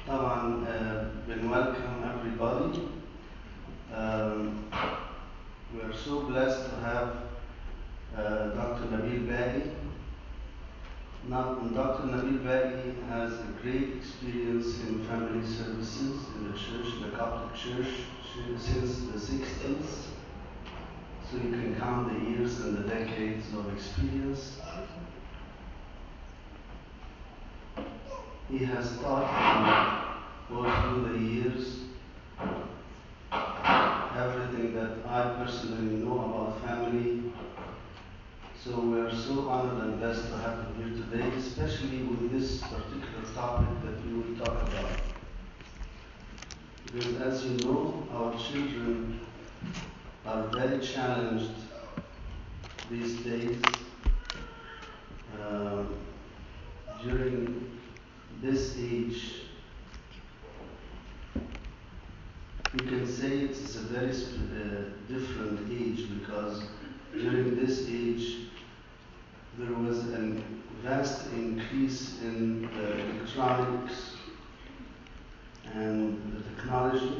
طبعا uh, been welcome everybody. Um, we are so blessed to have uh, Dr. Nabil Badi. Now, Dr. Nabil Badi has a great experience in family services in the church, the Catholic Church, since the 60s. So you can count the years and the decades of experience. He has taught me all through the years everything that I personally know about family. So we are so honored and blessed to have him here today, especially with this particular topic that we will talk about. Because as you know, our children are very challenged these days. Uh, during this age, you can say it's a very uh, different age because during this age there was a vast increase in the electronics and the technology.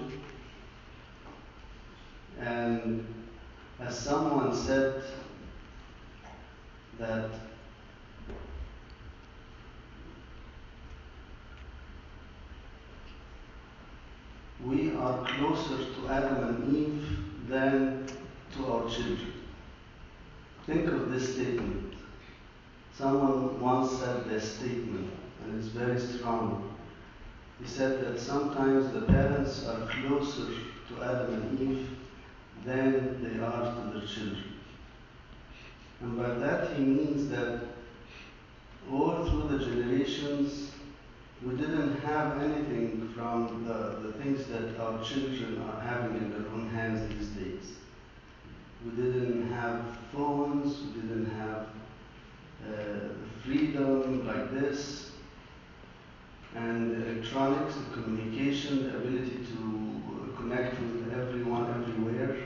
And as someone said, that we are closer to Adam and Eve than to our children. Think of this statement. Someone once said this statement, and it's very strong. He said that sometimes the parents are closer to Adam and Eve than they are to their children. And by that he means that all through the generations, we didn't have anything from the, the things that our children are having in their own hands these days. We didn't have phones, we didn't have uh, freedom like this, and the electronics, the communication, the ability to connect with everyone everywhere.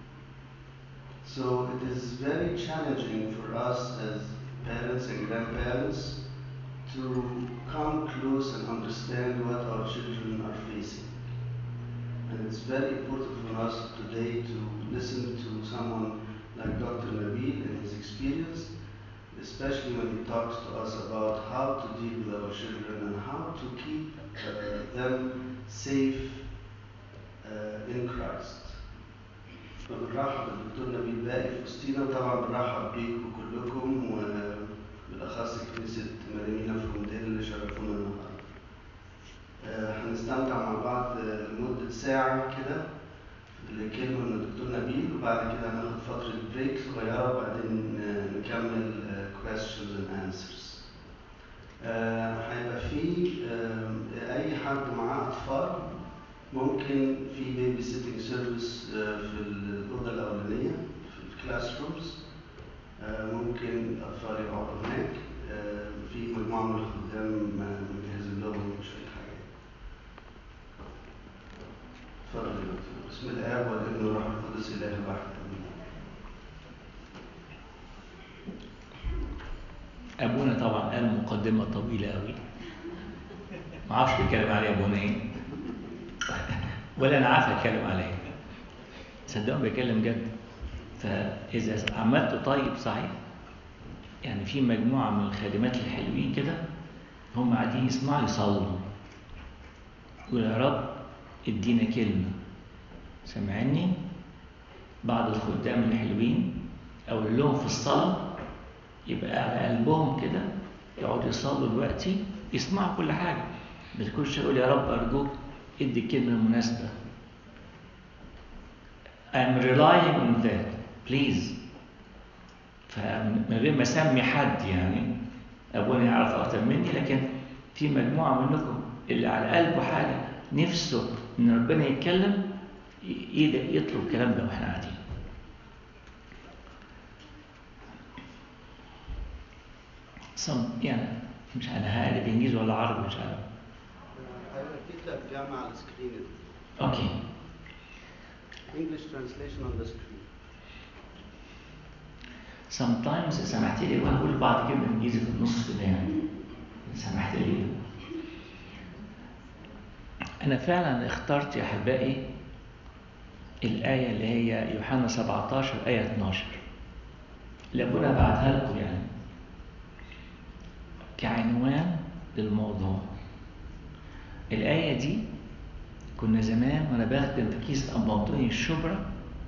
So it is very challenging for us as parents and grandparents to come close and understand what our children are facing. And it's very important for us today to listen to someone like Dr. Nabil and his experience, especially when he talks to us about how to deal with our children and how to keep uh, them safe uh, in Christ. فبنرحب بالدكتور نبيل باقي في وسطينا وطبعا بنرحب بيكم كلكم وبالاخص كنيسه مريمينا في رومديل اللي شرفونا النهارده. آه، هنستمتع مع بعض لمده ساعه كده الكلمه من الدكتور نبيل وبعد كده هناخد فتره بريك صغيره وبعدين نكمل questions and answers. آه، هيبقى في آه، اي حد معاه اطفال ممكن في بيبي سيتنج سيرفيس في الاوضه الاولانيه في الكلاس رومز ممكن الاطفال يقعدوا هناك في مجموعه من الخدام مجهزين لهم شويه حاجات. اتفضل يا دكتور بسم الاب والابن والروح القدس اله الواحد امين. ابونا طبعا قال مقدمه طويله قوي ما اعرفش بيتكلم عليه ابونا ايه ولا انا عارف اتكلم على ايه صدقوا بيتكلم جد فاذا عملته طيب صحيح يعني في مجموعه من الخادمات الحلوين كده هم قاعدين يسمعوا يصلوا يقول يا رب ادينا كلمه سامعني بعض الخدام الحلوين اقول لهم في الصلاه يبقى على قلبهم كده يقعدوا يصلوا دلوقتي يسمعوا كل حاجه ما تكونش يقول يا رب ارجوك ادي الكلمة المناسبة. I'm relying on that. Please. فمن غير ما اسمي حد يعني ابونا يعرف اكتر مني لكن في مجموعة منكم اللي على قلبه حاجة نفسه ان ربنا يتكلم يطلب الكلام ده واحنا قاعدين. Some يعني مش عارف هذا بالانجليزي ولا عربي مش عارف. هيبقى في ترجمة على السكرين اوكي English translation on the screen. sometimes سمحت لي وانا بقول بعض كلمه انجليزي في النص كده يعني سمحت لي أنا فعلا اخترت يا أحبائي الآية اللي هي يوحنا 17 آية 12 اللي أبونا بعتها لكم يعني كعنوان للموضوع الآية دي كنا زمان وأنا بخدم في كيس أبنطوني الشبرا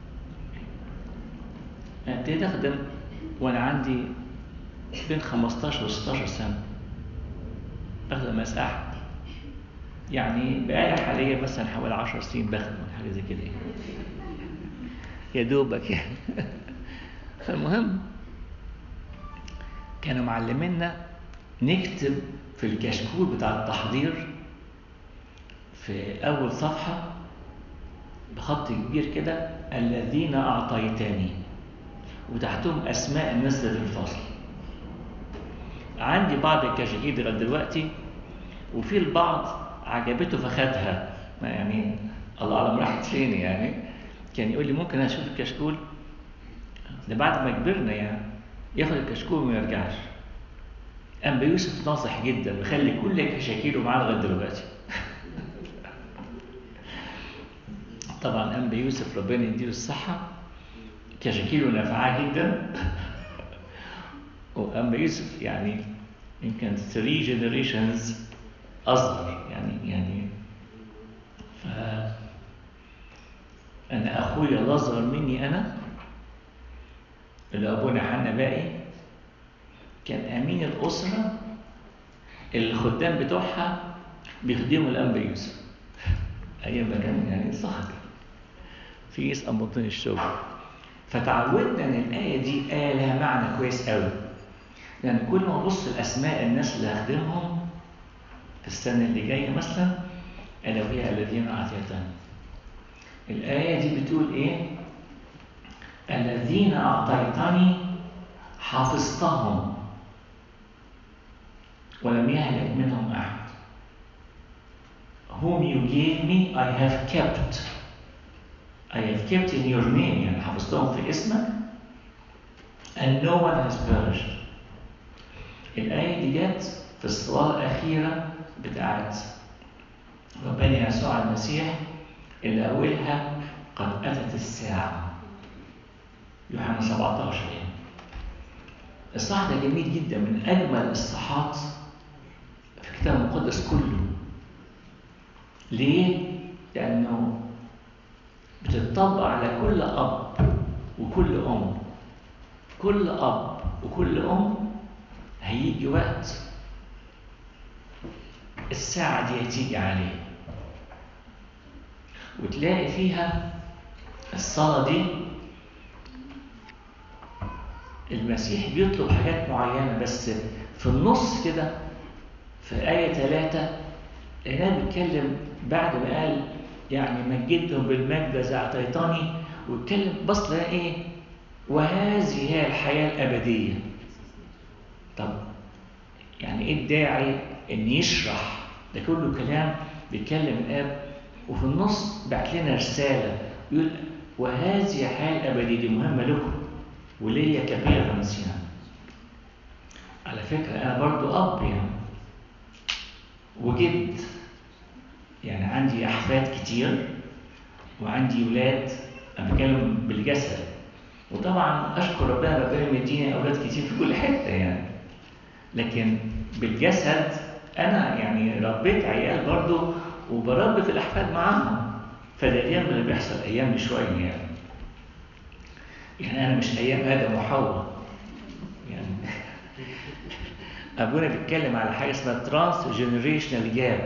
ابتديت أخدم وأنا عندي بين 15 و 16 سنة أخدم مس أحد يعني بقالي حاليا مثلا حوالي 10 سنين بخدم حاجة زي كده يا دوبك يعني فالمهم كانوا معلمينا نكتب في الكشكول بتاع التحضير في أول صفحة بخط كبير كده الذين أعطيتني وتحتهم أسماء الناس اللي في الفصل عندي بعض الكشاكيل لغاية دلوقتي وفي البعض عجبته فخدها ما يعني الله أعلم راحت فين يعني كان يقول لي ممكن أشوف الكشكول ده بعد ما كبرنا يعني ياخد الكشكول وما يرجعش أما يوسف ناصح جدا ويخلي كل كشاكيله معاه لغاية دلوقتي طبعا أنبا يوسف ربنا يديله الصحة كشاكيله نافعة جدا وأنبا يوسف يعني يمكن 3 generations أصغر يعني يعني ف أنا أخويا الأصغر مني أنا اللي أبونا حنا باقي كان أمين الأسرة اللي الخدام بتوعها بيخدموا الأنبا يوسف أيام ما كان يعني صاحب في اسم بطن الشغل فتعودنا ان الايه دي ايه لها معنى كويس قوي لان يعني كل ما ابص لاسماء الناس اللي هخدمهم في السنه اللي جايه مثلا الا وهي الذين اعطيتني الايه دي بتقول ايه الذين اعطيتني حفظتهم ولم يهلك منهم احد whom you gave me I have kept I have kept in your name يعني حفظتهم في اسمك and no one has perished الآية دي جت في الصلاة الأخيرة بتاعت ربنا يسوع المسيح اللي أولها قد أتت الساعة يوحنا 17 يعني الصح ده جميل جدا من أجمل الإصحاحات في الكتاب المقدس كله ليه؟ لأنه بتطبق على كل أب وكل أم كل أب وكل أم هيجي وقت الساعة دي هتيجي عليه وتلاقي فيها الصلاة دي المسيح بيطلب حاجات معينة بس في النص كده في آية ثلاثة لقيناه بيتكلم بعد ما قال يعني مجدهم بالمجد إذا أعطيتني واتكلم بص لقى إيه؟ وهذه هي الحياة الأبدية. طب يعني إيه الداعي إن يشرح ده كله كلام بيتكلم الآب وفي النص بعت لنا رسالة يقول وهذه الحياة الأبدية دي مهمة لكم وليا كبيرة نسيان. على فكرة أنا برضو أب يعني وجد يعني عندي أحفاد كتير وعندي ولاد أنا بتكلم بالجسد وطبعا أشكر ربنا ربنا مديني أولاد كتير في كل حتة يعني لكن بالجسد أنا يعني ربيت عيال برضو وبربي في الأحفاد معاهم فده أيام اللي بيحصل أيام شوية يعني يعني أنا مش أيام آدم وحواء يعني أبونا بيتكلم على حاجة اسمها ترانس جنريشنال جاب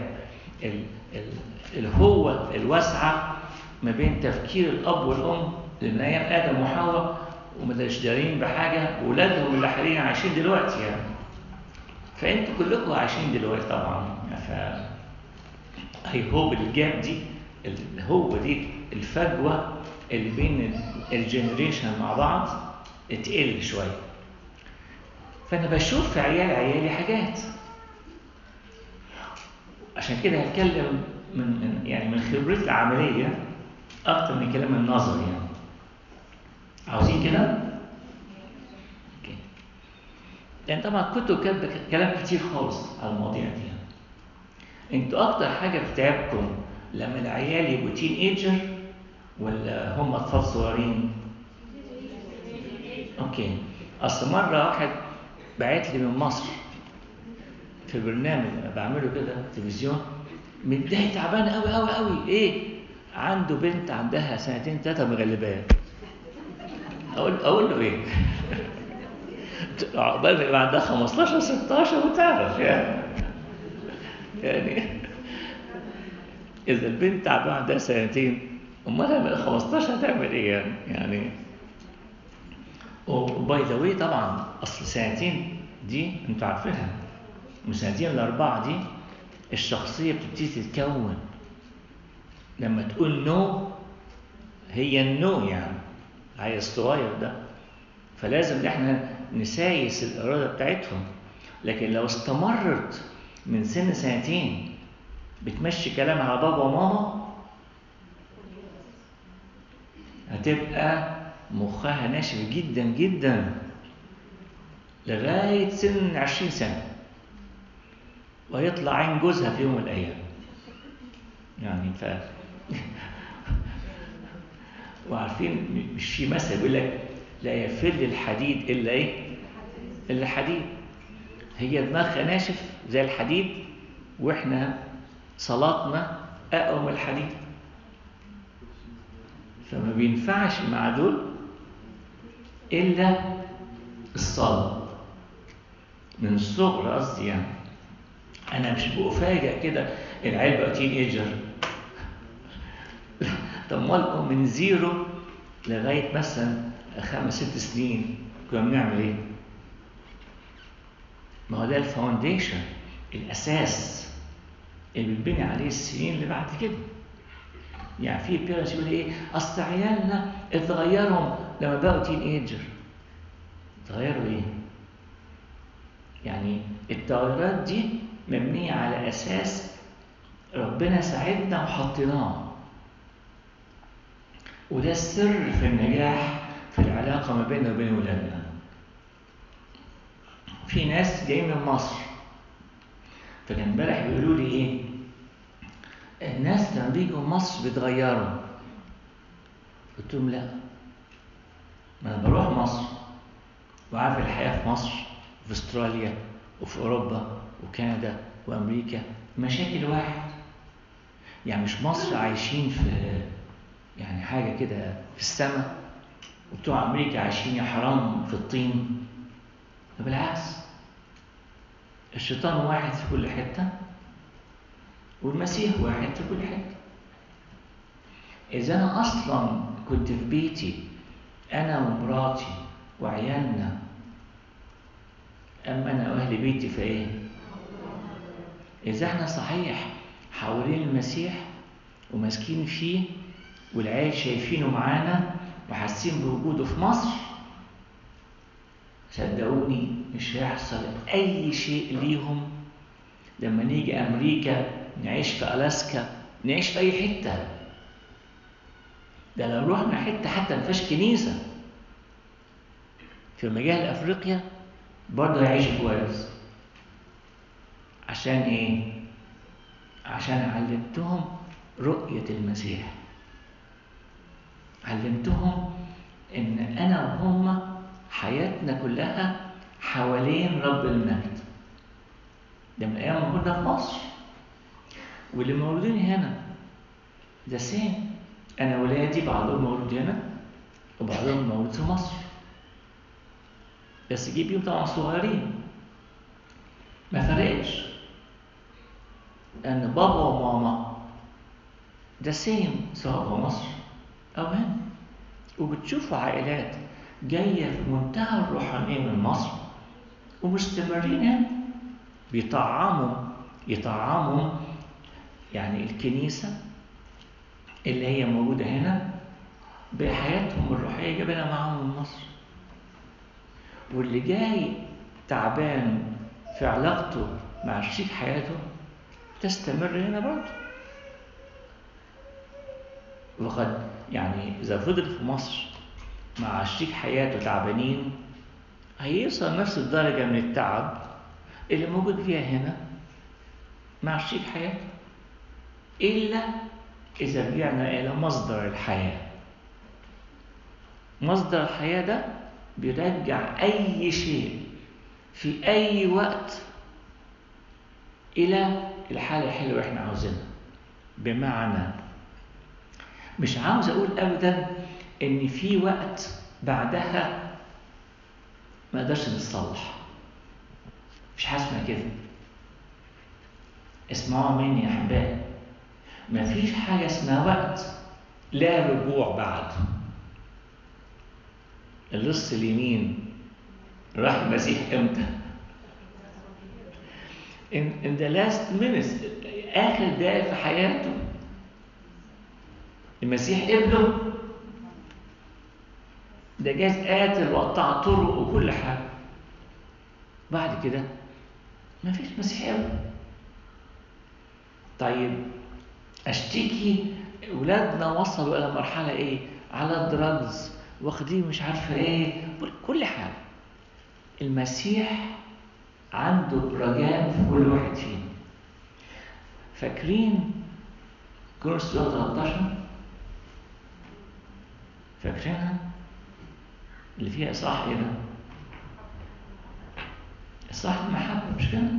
الهوة الواسعة ما بين تفكير الأب والأم لأن أيام آدم وحواء ومش دارين بحاجة وولادهم اللي حاليا عايشين دلوقتي يعني فأنتوا كلكم عايشين دلوقتي طبعا ف هي هوب الجاب دي الهوة دي الفجوة اللي بين الجنريشن مع بعض تقل شوية فأنا بشوف في عيال عيالي حاجات عشان كده هتكلم من يعني من خبرتي العمليه اكتر من كلام النظري يعني عاوزين كده اوكي يعني طبعا كتب كاتبه كلام كتير خالص على المواضيع دي انتوا اكتر حاجه بتتعبكم لما العيال يبقوا تين ايجر ولا هم اطفال صغيرين اوكي اصل مره واحد بعت لي من مصر في برنامج بعمله كده تلفزيون متضايق تعبان قوي قوي قوي ايه عنده بنت عندها سنتين ثلاثه مغلباه اقول اقول له ايه عقبال ما يبقى عندها 15 16 وتعرف يعني يعني اذا البنت تعبان عندها سنتين امال لما 15 هتعمل ايه يعني يعني وباي ذا واي طبعا اصل سنتين دي انتوا عارفينها من سنتين لاربعه دي الشخصيه بتبتدي تتكون لما تقول نو هي النو يعني عيل صغير ده فلازم احنا نسايس الاراده بتاعتهم لكن لو استمرت من سن سنتين بتمشي كلام على بابا وماما هتبقى مخها ناشف جدا جدا لغاية سن عشرين سنة ويطلع عين جوزها في يوم من الأيام يعني ف وعارفين مش في مثل بيقول لك لا يفل الحديد إلا إيه؟ إلا حديد هي دماغها ناشف زي الحديد وإحنا صلاتنا أقوى من الحديد فما بينفعش مع دول إلا الصلاة من الصغر قصدي يعني أنا مش بأفاجئ كده العيال بقى تين ايجر طب امال من زيرو لغاية مثلا خمس ست سنين كنا بنعمل ايه؟ ما هو ده الفاونديشن الأساس اللي بتبني عليه السنين اللي بعد كده يعني في بيرنتس يقول ايه اصل عيالنا اتغيروا لما بقوا تين ايجر اتغيروا ايه يعني التغيرات دي مبنيه على اساس ربنا ساعدنا وحطيناه وده السر في النجاح في العلاقه ما بيننا وبين ولادنا في ناس جايين من مصر فكان امبارح بيقولوا لي ايه الناس لما بيجوا مصر بيتغيروا قلت لهم لا ما انا بروح مصر وعارف الحياه في مصر وفي استراليا وفي اوروبا وكندا وامريكا مشاكل واحد يعني مش مصر عايشين في يعني حاجه كده في السماء وبتوع امريكا عايشين يا حرام في الطين بالعكس الشيطان واحد في كل حته والمسيح واحد في كل حته اذا انا اصلا كنت في بيتي انا ومراتي وعيالنا اما انا واهل بيتي فايه اذا احنا صحيح حوالين المسيح وماسكين فيه والعيال شايفينه معانا وحاسين بوجوده في مصر صدقوني مش هيحصل اي شيء ليهم لما نيجي امريكا نعيش في الاسكا نعيش في اي حته ده لو رحنا حته حتى ما فيهاش كنيسه في مجال افريقيا برضه هيعيشوا كويس عشان ايه عشان علمتهم رؤيه المسيح علمتهم ان انا وهم حياتنا كلها حوالين رب المجد ده من ايام ما كنا في مصر واللي مولودين هنا ده سين انا ولادي بعضهم مولود هنا وبعضهم مولود في مصر بس جيب بيهم طبعا صغيرين ما فرقش ان بابا وماما ده سيم سواء في مصر او هنا وبتشوفوا عائلات جايه في منتهى الروحانيه من مصر ومستمرين هنا بيطعموا يطعموا يعني الكنيسة اللي هي موجودة هنا بحياتهم الروحية جايبينها معاهم من مصر واللي جاي تعبان في علاقته مع شريك حياته تستمر هنا برضه وقد يعني إذا فضل في مصر مع شريك حياته تعبانين هيوصل نفس الدرجة من التعب اللي موجود فيها هنا مع شريك حياته إلا إذا رجعنا إلى مصدر الحياة مصدر الحياة ده بيرجع أي شيء في أي وقت إلى الحالة الحلوة اللي إحنا عاوزينها بمعنى مش عاوز أقول أبدا إن في وقت بعدها ما نقدرش نتصلح مش حاجة اسمها كده اسمعوا مني يا أحبائي مفيش حاجة اسمها وقت لا رجوع بعد اللص اليمين راح المسيح امتى؟ in, in the last minutes آخر دقائق في حياته المسيح ابنه ده جاز قاتل وقطع طرق وكل حاجة بعد كده مفيش مسيح ابنه طيب اشتكي ولادنا وصلوا الى مرحله ايه على الدراجز واخدين مش عارفه ايه كل حاجه المسيح عنده رجاء في كل واحد فينا فاكرين كورس 13 فاكرينها اللي فيها اصحاح ايه ده اصحاح المحبه مش كده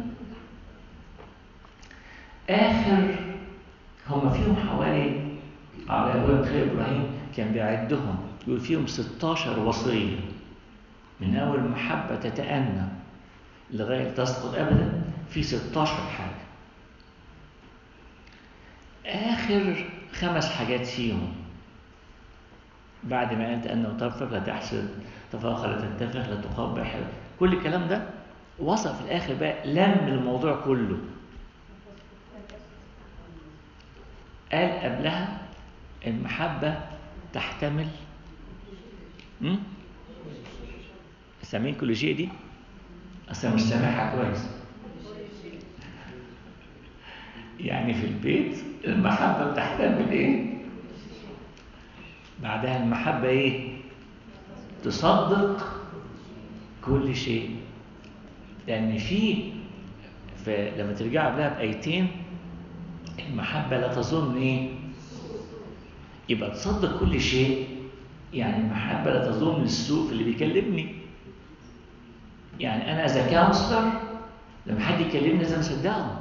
اخر هم فيهم حوالي على ابواب خير ابراهيم كان بيعدهم يقول فيهم 16 وصيه من اول المحبه تتأنى لغايه تسقط ابدا في 16 حاجه اخر خمس حاجات فيهم بعد ما انت انه ترفق لا تحسد تفاخر لا تنتفخ لا تقبح كل الكلام ده وصل في الاخر بقى لم الموضوع كله قال قبلها المحبة تحتمل سامعين كل شيء دي؟ أصلا مش سامعها كويس يعني في البيت المحبة بتحتمل إيه؟ بعدها المحبة إيه؟ تصدق كل شيء لأن في لما ترجع قبلها بآيتين المحبة لا تظن إيه؟ يبقى تصدق كل شيء يعني المحبة لا تظن السوء اللي بيكلمني يعني أنا أذا كونسلر لما حد يكلمني لازم أصدقه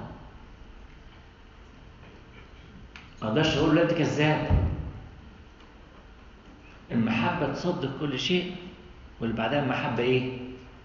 ما أقدرش أقول له أنت كذاب المحبة تصدق كل شيء واللي بعدها المحبة إيه؟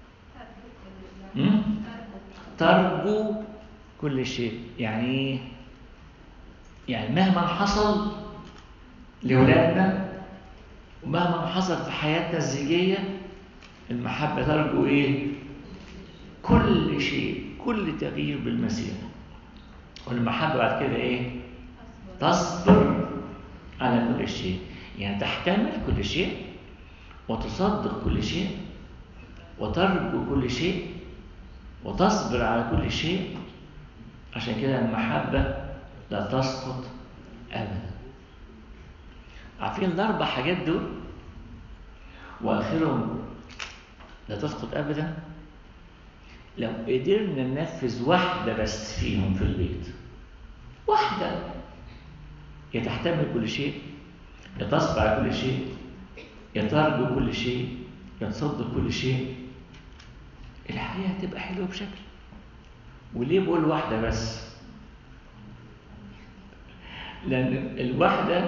م? ترجو كل شيء يعني إيه؟ يعني مهما حصل لأولادنا ومهما حصل في حياتنا الزيجية المحبة ترجو إيه؟ كل شيء كل تغيير بالمسيح والمحبة بعد كده إيه؟ تصبر على كل شيء يعني تحتمل كل شيء وتصدق كل شيء وترجو كل شيء وتصبر على كل شيء عشان كده المحبة لا تسقط أبدا عارفين الأربع حاجات دول وآخرهم لا تسقط أبدا لو قدرنا ننفذ واحدة بس فيهم في البيت واحدة يا تحتمل كل شيء يا تصبر على كل شيء يا ترجو كل شيء يا تصدق كل شيء الحياة هتبقى حلوة بشكل وليه بقول واحدة بس لأن الواحدة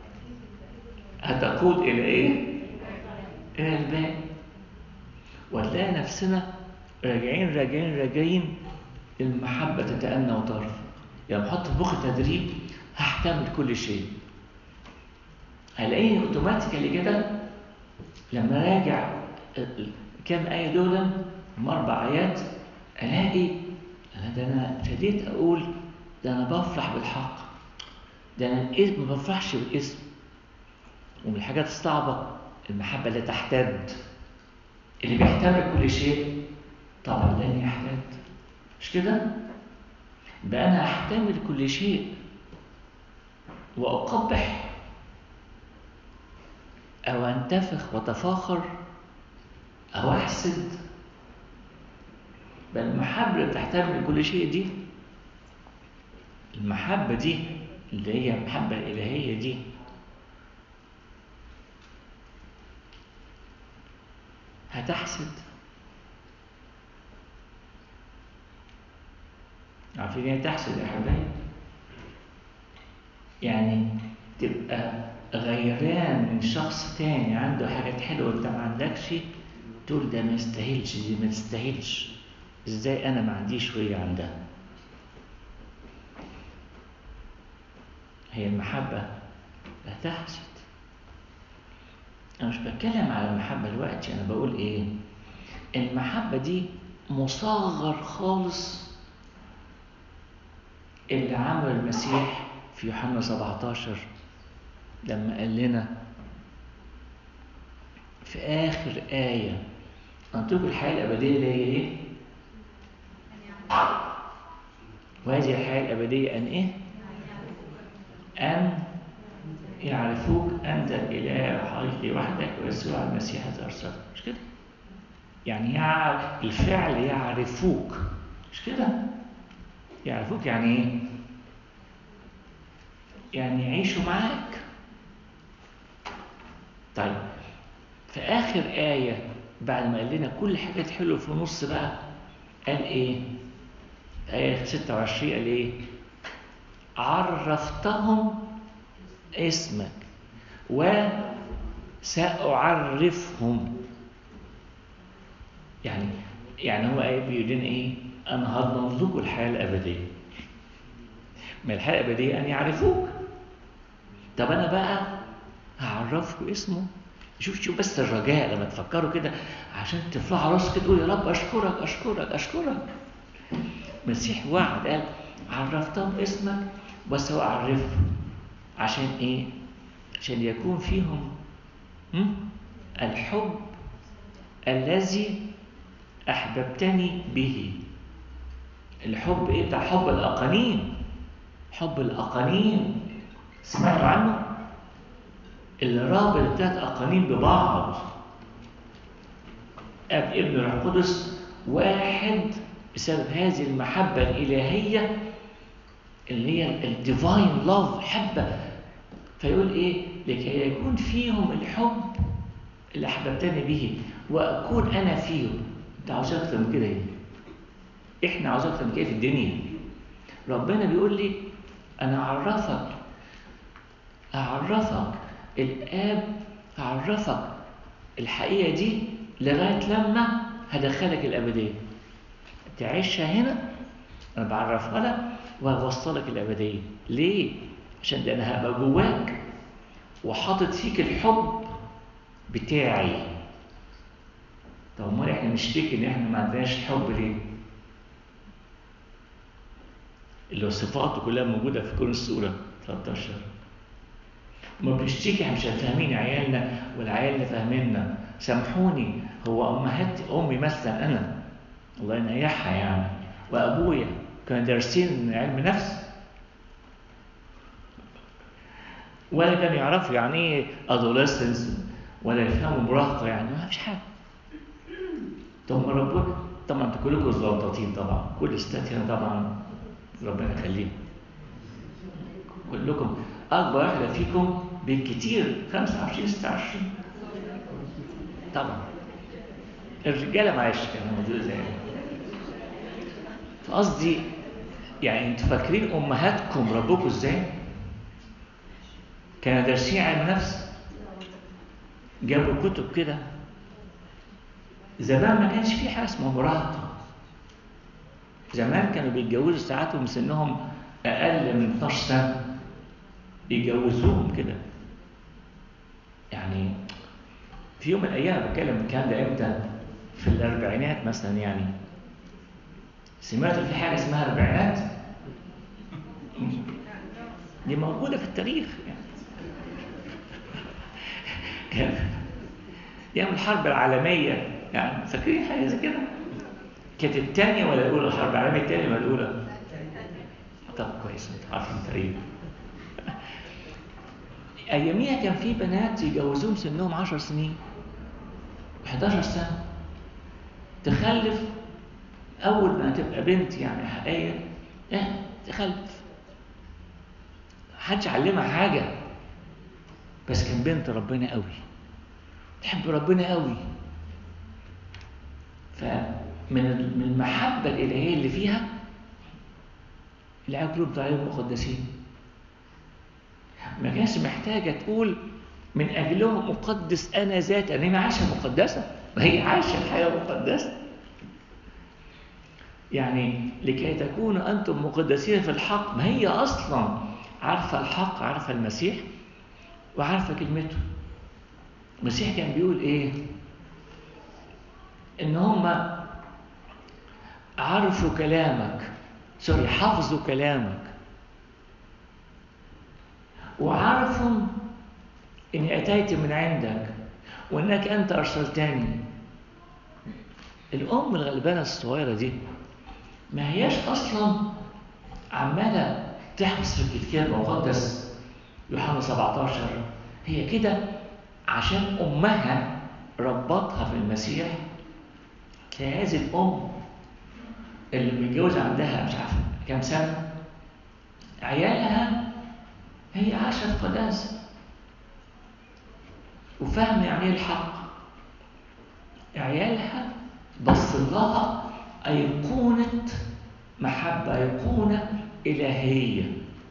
هتقود إلى إيه؟ إلى الباقي وتلاقي نفسنا راجعين راجعين راجعين المحبة تتأنى وترفع يعني بحط في مخي تدريب هحتمل كل شيء هلاقيني اوتوماتيكالي كده لما راجع كام آية دول هم أربع آيات ألاقي ده أنا ابتديت أقول ده أنا بفرح بالحق ده أنا الاسم ما بفرحش بالاسم ومن الحاجات الصعبة المحبة اللي تحتد اللي بيحتمل كل شيء طبعا لن يحتد مش كده؟ ده أنا أحتمل كل شيء وأقبح أو أنتفخ وأتفاخر أو أحسد بل المحبة اللي بتحتمل كل شيء دي المحبة دي اللي هي المحبة الإلهية دي هتحسد عارفين ايه تحسد يا حبايب يعني تبقى غيران من شخص تاني عنده حاجات حلوه انت ما عندكش تقول ده ما يستاهلش دي ما تستاهلش ازاي انا ما عنديش وهي عندها هي المحبه لا تحسد انا مش بتكلم على المحبه دلوقتي انا بقول ايه المحبه دي مصغر خالص اللي عمل المسيح في يوحنا 17 لما قال لنا في آخر آية أنطيكوا الحياة الأبدية اللي هي إيه؟ وهذه الحياة الأبدية أن إيه؟ أن يعرفوك أنت الإله الحقيقي وحدك ويسوع المسيح الذي أرسلك مش كده؟ يعني يع... الفعل يعرفوك مش كده؟ يعرفوك يعني ايه يعني يعيشوا معاك طيب في اخر ايه بعد ما قال لنا كل حاجات حلوه في النص بقى قال ايه ايه 26 قال ايه عرفتهم اسمك وسأعرفهم يعني يعني هو ايه بيقول لنا ايه أنا هضمن لكم الحياة الأبدية ما الحياة الأبدية أن يعرفوك طب أنا بقى هعرفكم اسمه شوف شوف بس الرجاء لما تفكروا كده عشان ترفعوا راسك تقول يا رب أشكرك أشكرك أشكرك المسيح وعد قال عرفتهم اسمك وسأعرفهم عشان إيه؟ عشان يكون فيهم الحب الذي أحببتني به الحب ايه بتاع حب الاقانيم حب الاقانيم سمعتوا عنه اللي رابط التلات اقانيم ببعض اب ابن روح القدس واحد بسبب هذه المحبه الالهيه اللي هي الديفاين لاف حبه فيقول ايه لكي يكون فيهم الحب اللي احببتني به واكون انا فيهم انت عاوز اكتر من كده ايه احنا عاوزين اكتر من كده في الدنيا ربنا بيقول لي انا اعرفك اعرفك الاب اعرفك الحقيقه دي لغايه لما هدخلك الابديه تعيشها هنا انا بعرفها لك وهوصلك الابديه ليه عشان ده انا هبقى جواك وحاطط فيك الحب بتاعي طب امال احنا نشتكي ان احنا ما عندناش الحب ليه اللي هو صفاته كلها موجوده في كل السوره 13 ما بنشتكي احنا مش فاهمين عيالنا والعيال فاهميننا سامحوني هو امهات امي مثلا انا الله ينيحها يعني وابويا كانوا دارسين علم نفس ولا كانوا يعرفوا يعني ايه ادوليسنس ولا يفهموا مراهقه يعني ما فيش حاجه طب ربنا طبعا انتوا كلكم زلطاطين طبعا كل ستات هنا طبعا ربنا يخليهم كلكم اكبر واحده فيكم بالكتير 25 26 طبعا الرجاله معلش كانوا موجوده زي فقصدي يعني انتوا فاكرين امهاتكم ربوكوا ازاي؟ كانوا دارسين علم نفس جابوا كتب كده زمان ما كانش في حاجه اسمها مراهقه زمان كانوا بيتجوزوا ساعات وهم سنهم اقل من 12 سنه يجوزوهم كده يعني في يوم من الايام بتكلم الكلام ده امتى في الاربعينات مثلا يعني سمعت في حاجه اسمها اربعينات دي موجوده في التاريخ يعني كان ايام الحرب العالميه يعني فاكرين حاجه زي كده كانت الثانيه ولا الاولى الحرب العالميه الثانيه ولا الاولى طب كويس انت عارفين التاريخ اياميها كان في بنات يجوزوهم سنهم 10 سنين 11 سنه تخلف اول ما تبقى بنت يعني حقيقيه اه تخلف محدش علمها حاجة بس كان بنت ربنا قوي تحب ربنا قوي فمن من المحبة الإلهية اللي فيها العيال كلهم طالعين مقدسين ما كانش محتاجة تقول من أجلهم أقدس أنا ذاتي أنا ما عايشة مقدسة ما هي عايشة الحياة مقدسة يعني لكي تكونوا أنتم مقدسين في الحق ما هي أصلا عارفة الحق عارفة المسيح وعارفة كلمته المسيح كان بيقول إيه إن هم عرفوا كلامك سوري حفظوا كلامك وعرفوا إني أتيت من عندك وإنك أنت أرسلتني الأم الغلبانة الصغيرة دي ما هياش أصلا عمالة تحبس في الكتاب المقدس يوحنا 17 هي كده عشان أمها ربطها في المسيح تلاقي هذه الأم اللي بيتجوز عندها مش عارف كام سنة عيالها هي عاشت في قداسة وفاهمة يعني ايه الحق عيالها بص لها أيقونة محبة أيقونة إلهية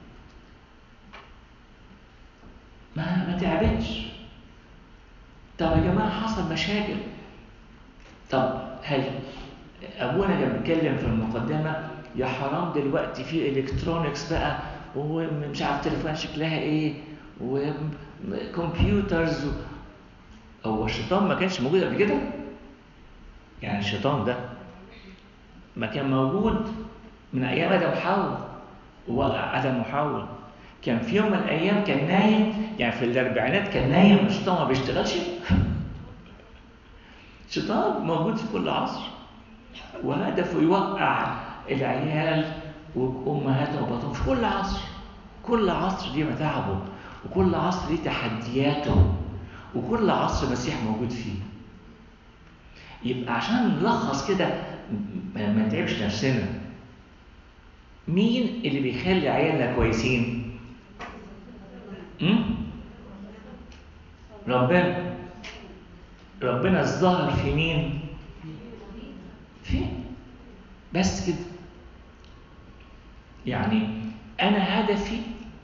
ما ما تعبتش طب يا جماعة حصل مشاكل طب هل أبونا كان بيتكلم في المقدمة يا حرام دلوقتي في إلكترونيكس بقى ومش عارف تليفون شكلها إيه وكمبيوترز و... هو الشيطان ما كانش موجود قبل كده يعني الشيطان ده ما كان موجود من ايام ادم وحواء ووقع ادم وحواء كان في يوم من الايام كان نايم يعني في الاربعينات كان نايم الشيطان ما بيشتغلش الشيطان موجود في كل عصر وهدفه يوقع العيال وامهاتهم وبطنهم في كل عصر كل عصر ليه متاعبه وكل عصر ليه تحدياته وكل عصر مسيح موجود فيه يبقى عشان نلخص كده ما نتعبش نفسنا مين اللي بيخلي عيالنا كويسين أم؟ ربنا ربنا الظاهر في مين في بس كده يعني انا هدفي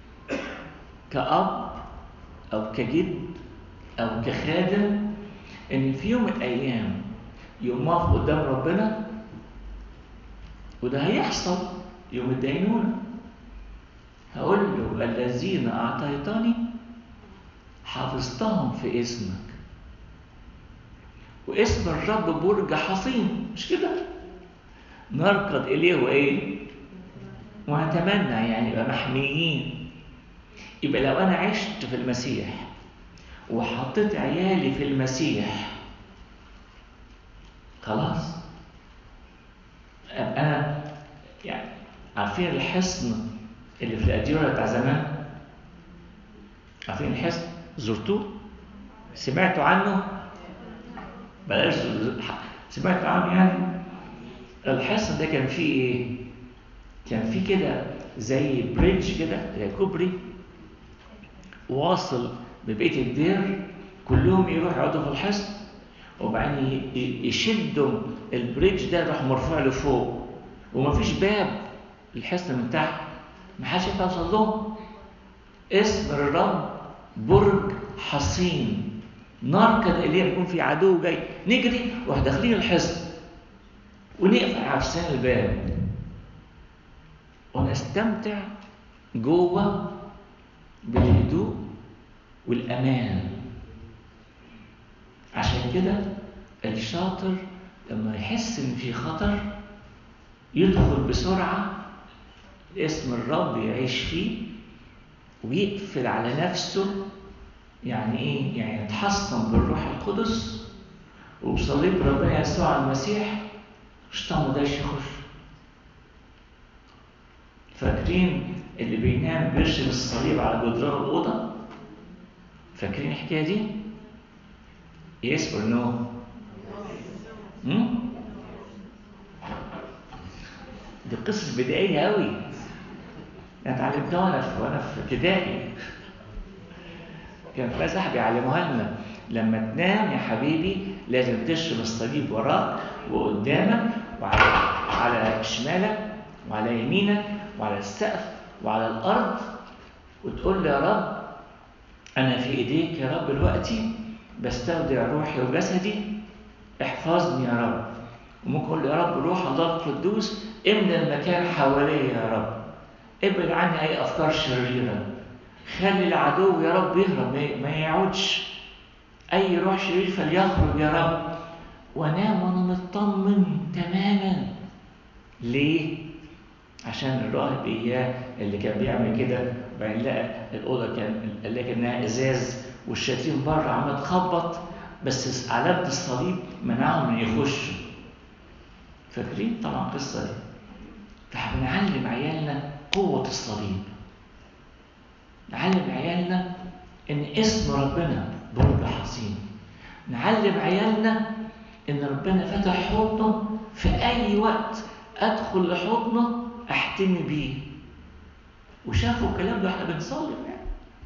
كأب او كجد او كخادم ان في يوم من الايام يوم اقف قدام ربنا وده هيحصل يوم الدينونة هقول له الذين أعطيتني حفظتهم في اسمك واسم الرب برج حصين مش كده نركض إليه وإيه ونتمنى يعني يبقى محميين يبقى لو أنا عشت في المسيح وحطيت عيالي في المسيح خلاص انا يعني عارفين الحصن اللي في الاديره بتاع زمان عارفين الحصن زرتوه سمعتوا عنه بلاش سمعتوا عنه يعني الحصن ده كان فيه ايه كان فيه كده زي بريدج كده زي كوبري واصل ببيت الدير كلهم يروحوا يقعدوا في الحصن وبعدين يشدوا البريدج ده يروح مرفوع لفوق ومفيش باب الحصن من تحت محدش ينفع يوصل لهم اسم الرب برج حصين نركض اليه يكون في عدو جاي نجري واحنا داخلين الحصن ونقفل عفسان الباب ونستمتع جوه بالهدوء والامان عشان كده الشاطر لما يحس ان في خطر يدخل بسرعه اسم الرب يعيش فيه ويقفل على نفسه يعني ايه يعني يتحصن بالروح القدس وبصليب ربنا يسوع المسيح الشيطان ما يقدرش يخش فاكرين اللي بينام بيرشم الصليب على جدران الاوضه فاكرين الحكايه دي يس اور نو دي قصص بدائيه قوي انا اتعلمتها وانا في وانا في ابتدائي كان في صاحبي يعلموها لنا لما تنام يا حبيبي لازم ترسم الصليب وراك وقدامك وعلى على شمالك وعلى يمينك وعلى السقف وعلى الارض وتقول له يا رب انا في ايديك يا رب دلوقتي بستودع روحي وجسدي احفظني يا رب وممكن اقول له يا رب روح الله القدوس املى المكان حواليا يا رب ابعد عني اي افكار شريره خلي العدو يا رب يهرب ما يعودش اي روح شرير فليخرج يا رب وانام وانا مطمن تماما ليه عشان الراهب اياه اللي كان بيعمل كده وبعدين لقى الاوضه كان لقى انها ازاز والشياطين بره عماله تخبط بس علامه الصليب منعهم من يخشوا فاكرين طبعا القصه دي فبنعلم عيالنا قوه الصليب نعلم عيالنا ان اسم ربنا برج حصين نعلم عيالنا ان ربنا فتح حضنه في اي وقت ادخل لحضنه احتمي بيه وشافوا الكلام ده احنا بنصلي يعني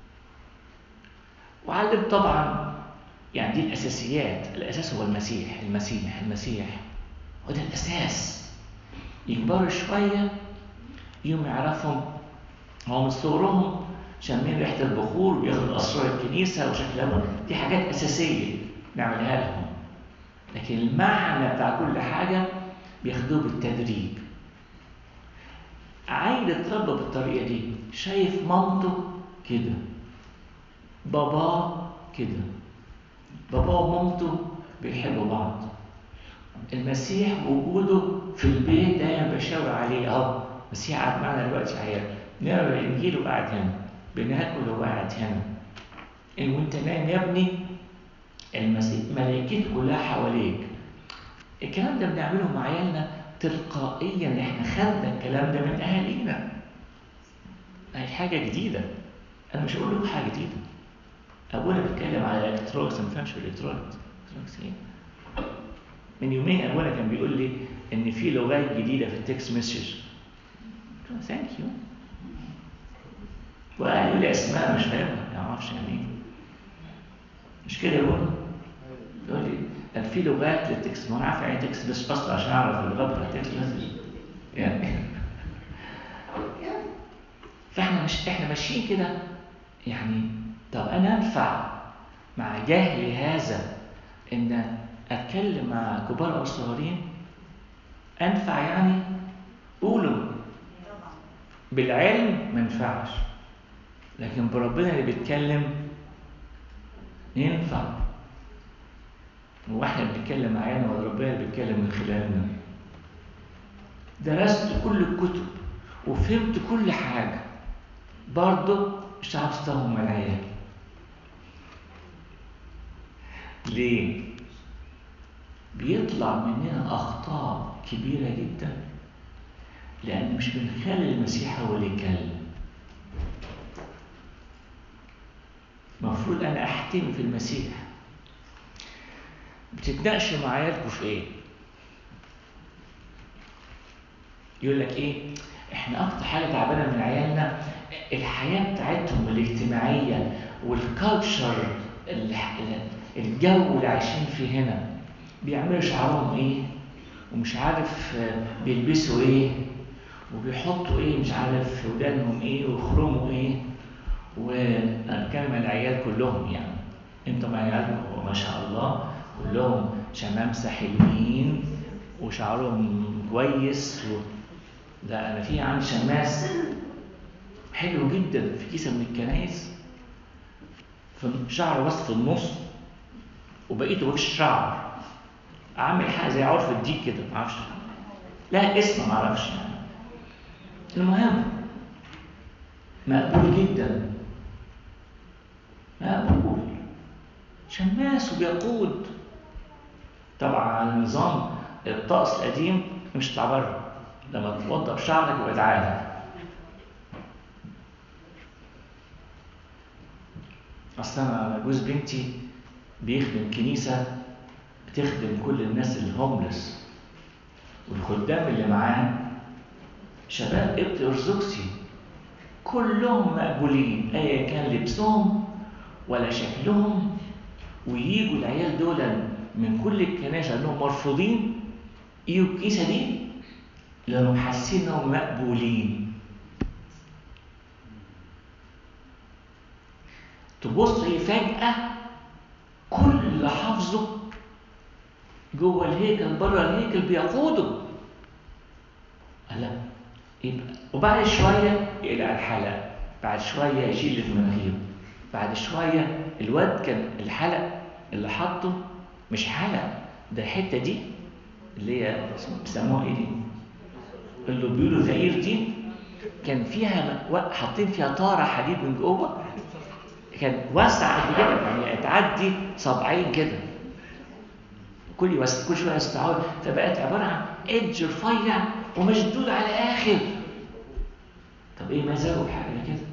وعلم طبعا يعني دي الاساسيات الاساس هو المسيح المسيح المسيح وده الاساس يكبروا شويه يوم يعرفهم هو من صغرهم شامين ريحه البخور وبياخدوا اسرار الكنيسه وشكلهم دي حاجات اساسيه نعملها لهم لكن المعنى بتاع كل حاجه بياخدوه بالتدريج عيل اتربى بالطريقه دي شايف مامته كده باباه كده باباه ومامته بيحبوا بعض المسيح وجوده في البيت دايما بشاور عليه اهو المسيح قاعد معانا دلوقتي عيال نقرا الانجيل وقاعد هنا بناكل وهو قاعد هنا ان وانت نايم يا ابني المسيح ملائكته كلها حواليك الكلام ده بنعمله مع عيالنا تلقائيا احنا خدنا الكلام ده من اهالينا هي حاجه جديده انا مش هقول لكم حاجه جديده ابونا بيتكلم على الالكترونكس ما فهمش الالكترونكس ايه من يومين ابونا كان بيقول لي ان في لغات جديده في التكست مسج ثانك يو وقال يقول لي اسماء مش فاهمها ما اعرفش يعني ايه مش كده يا ابونا يقول لي كان في لغات للتكست ما انا عارف يعني تكست بس اصلا عشان اعرف اللغات بتاعت التكست مسج يعني فاحنا مش احنا ماشيين كده يعني طب انا انفع مع جهلي هذا ان اتكلم مع كبار او صغيرين انفع يعني قولوا بالعلم ما ينفعش لكن بربنا اللي بيتكلم ينفع واحنا بنتكلم مع عيالنا وربنا اللي بيتكلم من خلالنا درست كل الكتب وفهمت كل حاجه برضه مش عارف استفهم العيال ليه بيطلع مننا اخطاء كبيره جدا لان مش بنخلي المسيح هو اللي يتكلم المفروض انا احتمي في المسيح بتتناقشوا مع عيالكم في ايه يقول لك ايه احنا اكتر حاجه تعبانه من عيالنا الحياه بتاعتهم الاجتماعيه والكالتشر الجو اللي عايشين فيه هنا بيعملوا شعرهم ايه ومش عارف بيلبسوا ايه وبيحطوا ايه مش عارف في ودانهم ايه ويخرموا ايه وانا بتكلم عن العيال كلهم يعني انتوا مع عيالكم ما شاء الله كلهم شمامسه حلوين وشعرهم كويس و... ده انا في عندي شماس حلو جدا في كيسه من الكنايس في شعره بس في النص وبقيته وش شعر عامل حاجه زي عرف الديك كده ما اعرفش لا اسم ما اعرفش يعني المهم مقبول جدا مقبول شماس وبيقود طبعا على نظام الطقس القديم مش تطلع بره لما توضب شعرك يبقى تعالى اصلا جوز بنتي بيخدم كنيسه بتخدم كل الناس الهوملس والخدام اللي معاه شباب قبط ارثوذكسي كلهم مقبولين ايا كان لبسهم ولا شكلهم وييجوا العيال دول من كل الكنائس انهم مرفوضين يجوا الكنيسه دي لانهم حاسين انهم مقبولين تبص هي فجأة كل اللي حافظه جوه الهيكل بره الهيكل بيقوده لا يبقى وبعد شوية يقلع الحلق بعد شوية يشيل اللي في مناخيره بعد شوية الواد كان الحلق اللي حاطه مش حلق ده الحتة دي اللي هي بيسموها ايه دي؟ اللي بيقولوا زئير دي كان فيها حاطين فيها طارة حديد من جوه كان واسع قد كده يعني تعدي صبعين كده كل يوسع كل شويه يستعود فبقت عباره عن ايدج رفيع ومشدود على الاخر طب ايه مزاجه بحاجه كده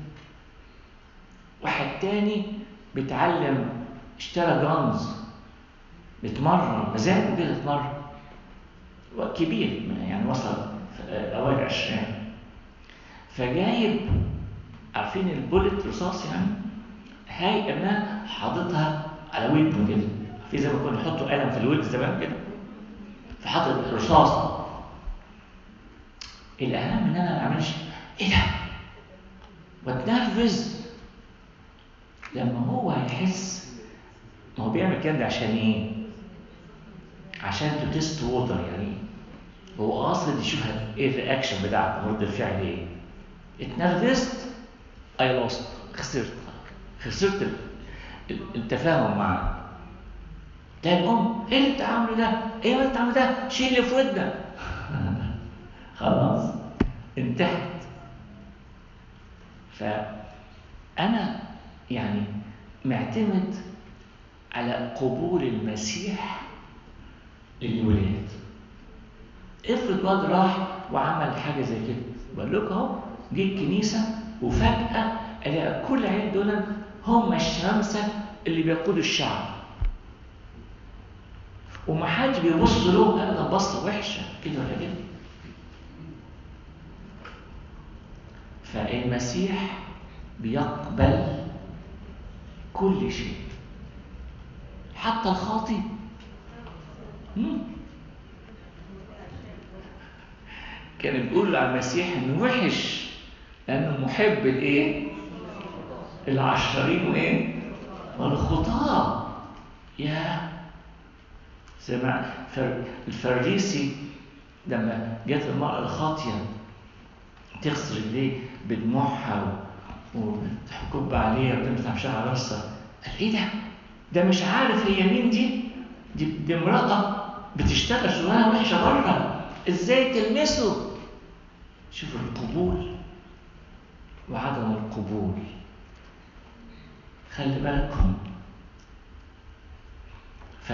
واحد تاني بيتعلم اشترى جانز بيتمرن مزاجه كده يتمرن كبير يعني وصل اوائل عشرين فجايب عارفين البولت رصاص يعني هاي ابنها حاططها على ودنه كده في زي ما كنا نحطوا قلم في الود زمان كده فحاطط رصاص الاهم ان انا ما اعملش ايه ده واتنرفز لما هو يحس ما هو بيعمل كده عشان ايه عشان تو تيست ووتر يعني هو قاصد يشوف ايه الرياكشن بتاعك رد الفعل ايه اتنرفزت اي لوست خسرت خسرت التفاهم معاه تلاقي الام ايه اللي انت عامله ده؟ ايه اللي انت عامله ده؟ شيل اللي في ودنك خلاص انتهت فانا يعني معتمد على قبول المسيح للولاد افرض واد راح وعمل حاجه زي كده بقول لكم اهو جه الكنيسه وفجاه الاقي كل العيال دول هم الشمسه اللي بيقودوا الشعب ومحدش بيبص له ابدا بصه وحشه كده ولا كده فالمسيح بيقبل كل شيء حتى الخاطئ كان بيقول على المسيح انه وحش لانه محب الايه العشرين وايه والخطاه يا سمع الفريسي لما جت المرأة الخاطية تغسل رجليه بدموعها وتحكب عليها وتمسح شعر راسها قال ايه ده؟ ده مش عارف هي مين دي؟ دي, دي امرأة بتشتغل شغلانة وحشة بره ازاي تلمسه؟ شوف القبول وعدم القبول خلي بالكم ف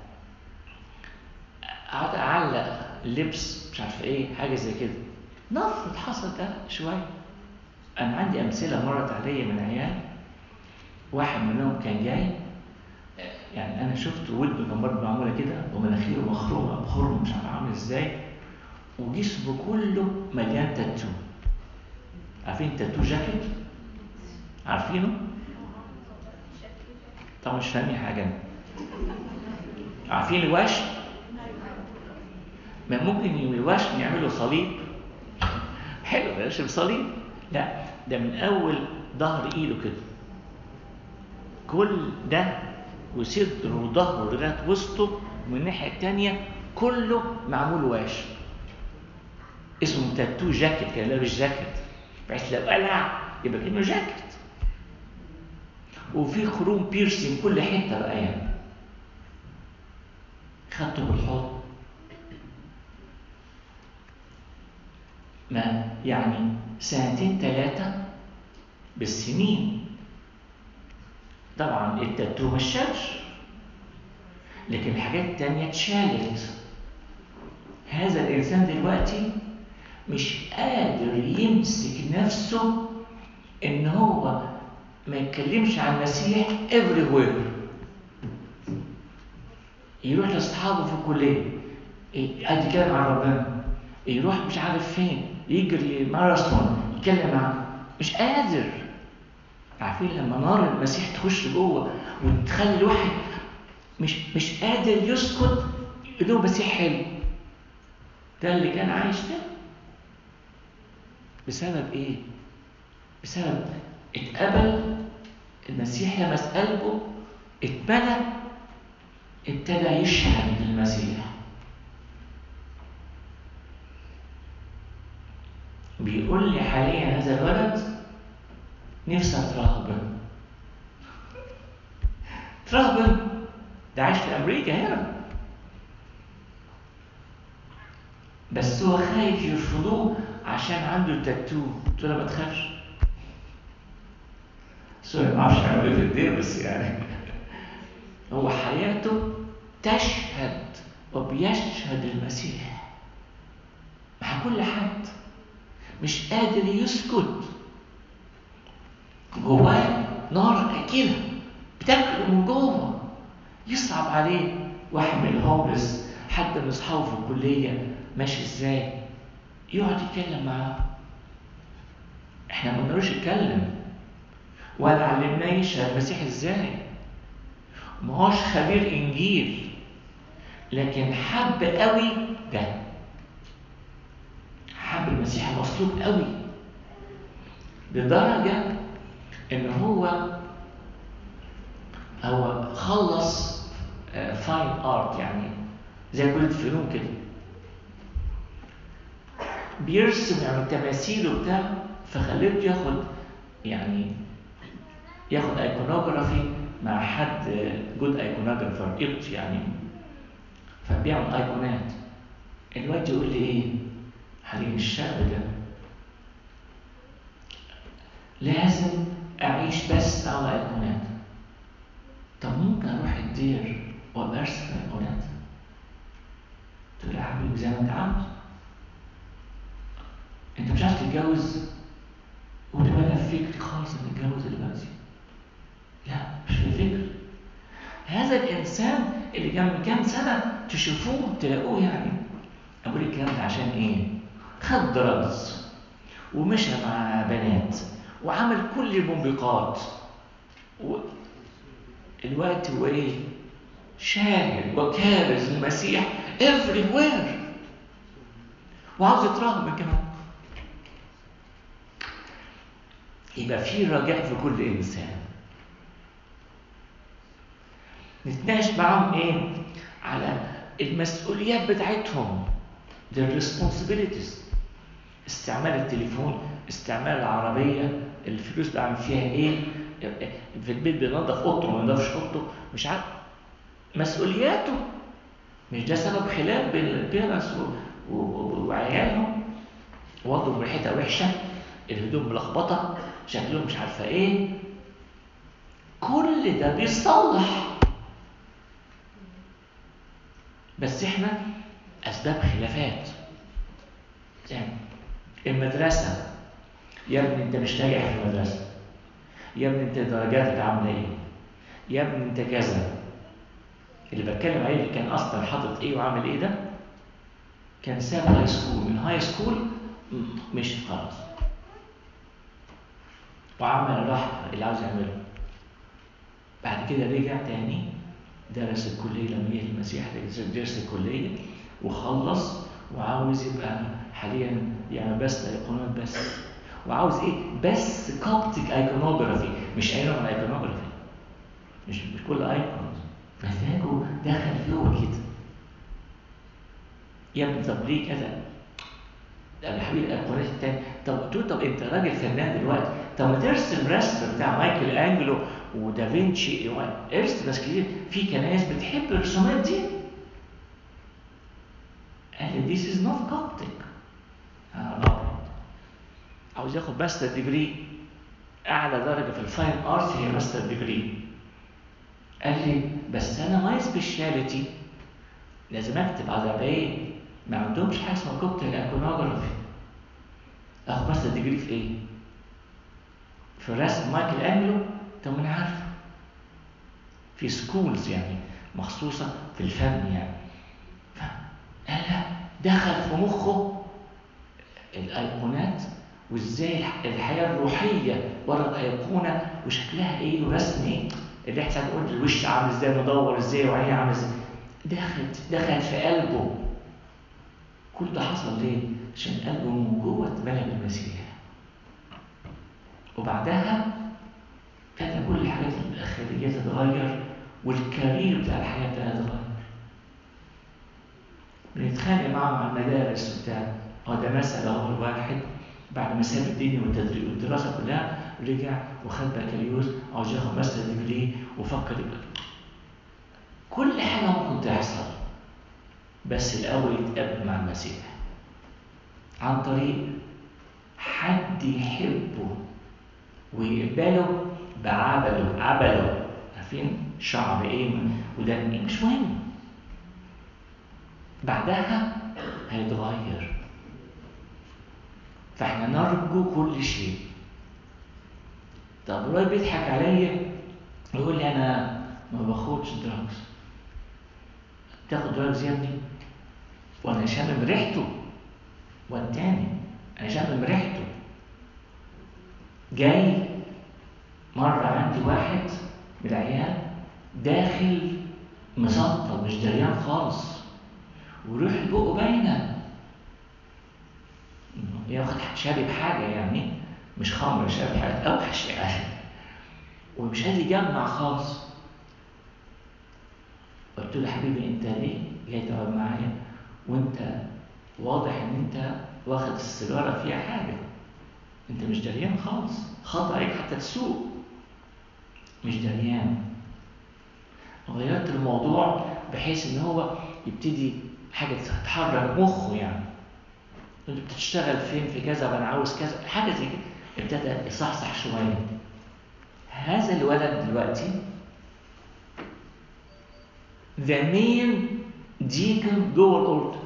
قعدت اعلق لبس مش عارف ايه حاجه زي كده نفرض حصل ده شويه انا عندي امثله مرت عليا من عيال واحد منهم كان جاي يعني انا شفت ودنه كان برضه معموله كده ومناخيره مخرومه بخرم مش عارف عامل ازاي وجسمه كله مليان تاتو عارفين تاتو جاكيت عارفينه طبعا مش فاهمين حاجه عارفين الوشم ما ممكن الوشم يعملوا صليب حلو بلاش بصليب لا ده من اول ظهر ايده كده كل ده وصدره وظهره لغايه وسطه ومن الناحيه الثانيه كله معمول واشم اسمه تاتو جاكيت كان لابس جاكيت بحيث لو قلع يبقى كانه جاكيت وفي خروم بيرسينج كل حته بقى يعني خدته بالحضن ما يعني سنتين ثلاثة بالسنين طبعا التاتو ما اتشالش لكن الحاجات التانية اتشالت هذا الإنسان دلوقتي مش قادر يمسك نفسه إن هو ما يتكلمش عن المسيح everywhere يروح لاصحابه في الكليه قاعد يتكلم عن ربنا يروح مش عارف فين يجري ماراثون يتكلم عن مش قادر عارفين لما نار المسيح تخش جوه وتخلي الواحد مش مش قادر يسكت له المسيح حلو ده اللي كان عايش ده بسبب ايه بسبب اتقبل المسيح لمس قلبه اتملى ابتدى يشهد للمسيح بيقول لي حاليا هذا الولد نفسي اترهبن ترهبن ده عايش في امريكا هنا بس هو خايف يرفضوه عشان عنده تاتو قلت له ما تخافش سوري ما اعرفش اعمل ايه في الدين بس يعني هو حياته تشهد وبيشهد المسيح مع كل حد مش قادر يسكت جواه نار أكلة بتاكله من جوه يصعب عليه واحد من الهوملس حد من اصحابه في الكليه ماشي ازاي يقعد يتكلم معاه احنا ما نقدرش نتكلم ولا علمناه يشهد المسيح ازاي ما هوش خبير انجيل لكن حب قوي ده حب المسيح المصلوب قوي لدرجه ان هو هو خلص فاين ارت يعني زي كل الفنون كده بيرسم يعني تماثيل وبتاع فخليته ياخد يعني ياخد ايكونوجرافي مع حد جود ايكونوجرافر قبط يعني فبيعمل ايقونات الواد يقول لي ايه حبيبي الشاب ده لازم اعيش بس على ايقونات طب ممكن اروح الدير وابقى ارسم ايقونات تقول يا حبيبي زي ما انت عاوز انت مش عايز تتجوز وتبقى انا في فكري خالص ان اتجوز دلوقتي لا مش في فكر هذا الانسان اللي كان من كام سنه تشوفوه تلاقوه يعني اقول الكلام ده عشان ايه خد دراجز ومشى مع بنات وعمل كل المنبقات و... الوقت هو ايه شاهد وكارز المسيح everywhere وعاوز يتراهب كمان يبقى في رجاء في كل انسان نتناقش معاهم ايه على المسؤوليات بتاعتهم their responsibilities استعمال التليفون استعمال العربيه الفلوس بعمل فيها ايه في البيت بينظف اوضته ما بينظفش اوضته مش عارف مسؤولياته مش ده سبب خلاف بين البيرنتس وعيالهم وضعوا ريحتها وحشه الهدوم ملخبطه شكلهم مش عارفه ايه كل ده بيصلح بس احنا اسباب خلافات يعني المدرسه يا ابني انت مش ناجح في المدرسه يا ابني انت درجاتك عامله ايه يا ابني انت كذا اللي بتكلم عليه اللي كان اصلا حاطط ايه وعامل ايه ده كان ساب هاي سكول من هاي سكول مش خلاص وعمل راح اللي عاوز يعمله بعد كده رجع تاني درس الكلية لما جه المسيح درس الكلية وخلص وعاوز يبقى حاليا يعني بس ايقونات بس وعاوز ايه بس كوبتك ايكونوجرافي مش اي نوع من الايكونوجرافي مش مش كل ايكون مزاجه دخل جوه كده يا ابني طب ليه كذا ده يا حبيبي الايقونات التانية طب قلت له طب انت راجل فنان دلوقتي طب ما ترسم رسم بتاع مايكل انجلو ودافنشي ارسم ناس كتير في كنايس بتحب الرسومات دي قال لي this is not Coptic انا لا عاوز ياخد ماستر ديجري اعلى درجه في الفاين ارت هي ماستر ديجري قال لي بس انا ماي سبيشاليتي لازم اكتب على ايه ما عندهمش حاجه اسمها كوبتك ايكونوجرافي اخد ماستر ديجري في ايه في رسم مايكل انجلو طب ما انا عارفه في سكولز يعني مخصوصه في الفن يعني فقال لا دخل في مخه الايقونات وازاي الح- الحياه الروحيه ورا الايقونه وشكلها ايه ورسمي اللي احنا نقول الوش عامل ازاي مدور ازاي وعينيه عامل ازاي دخلت دخلت في قلبه كل ده حصل ليه؟ عشان قلبه من جوه اتملى بالمسيح وبعدها ابتدى كل الحاجات الخارجيه تتغير والكارير بتاع الحياه ابتدى يتغير بنتخانق معاه مع المدارس وبتاع اه ده مثل اهو الواحد بعد ما ساب الدنيا والتدريب والدراسه كلها رجع وخد بكالوريوس عاوز ياخد ماستر ديجري وفكر يبقى كل حاجه ممكن تحصل بس الاول يتقابل مع المسيح عن طريق حد يحبه ويقبله بعبله عبله عارفين شعب ايه وده ايه مش مهم بعدها هيتغير فاحنا نرجو كل شيء طب الراجل بيضحك عليا ويقول لي انا ما باخدش دراجز تاخد دراجز يا ابني وانا شامم ريحته والتاني انا شامم ريحته جاي مرة عندي واحد من العيال داخل مسطر مش دريان خالص وريح بقه باينة ياخد شارب حاجة يعني مش خمر شارب حاجة أوحش يعني ومش قادر يجمع خالص قلت له حبيبي انت ليه جاي تقعد معايا وانت واضح ان انت واخد السيجاره فيها حاجه انت مش دريان خالص خطر عليك حتى تسوق مش دريان غيرت الموضوع بحيث ان هو يبتدي حاجه تتحرك مخه يعني انت بتشتغل فين في كذا وانا عاوز كذا حاجه زي كده ابتدى يصحصح شويه هذا الولد دلوقتي the main deacon جوه الأردن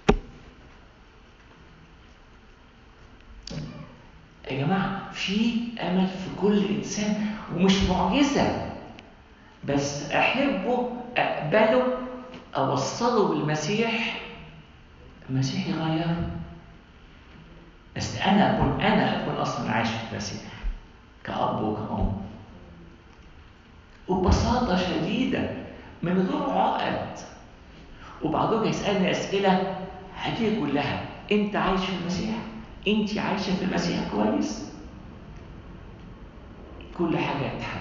يا جماعة في أمل في كل إنسان ومش معجزة بس أحبه أقبله أوصله بالمسيح المسيح يغيره بس أنا أكون أنا أكون أصلا عايش في المسيح كأب وكأم وببساطة شديدة من غير عقد وبعضهم يسألني أسئلة هذه كلها أنت عايش في المسيح؟ أنت عايشة في المسيح كويس؟ كل حاجة هتتحل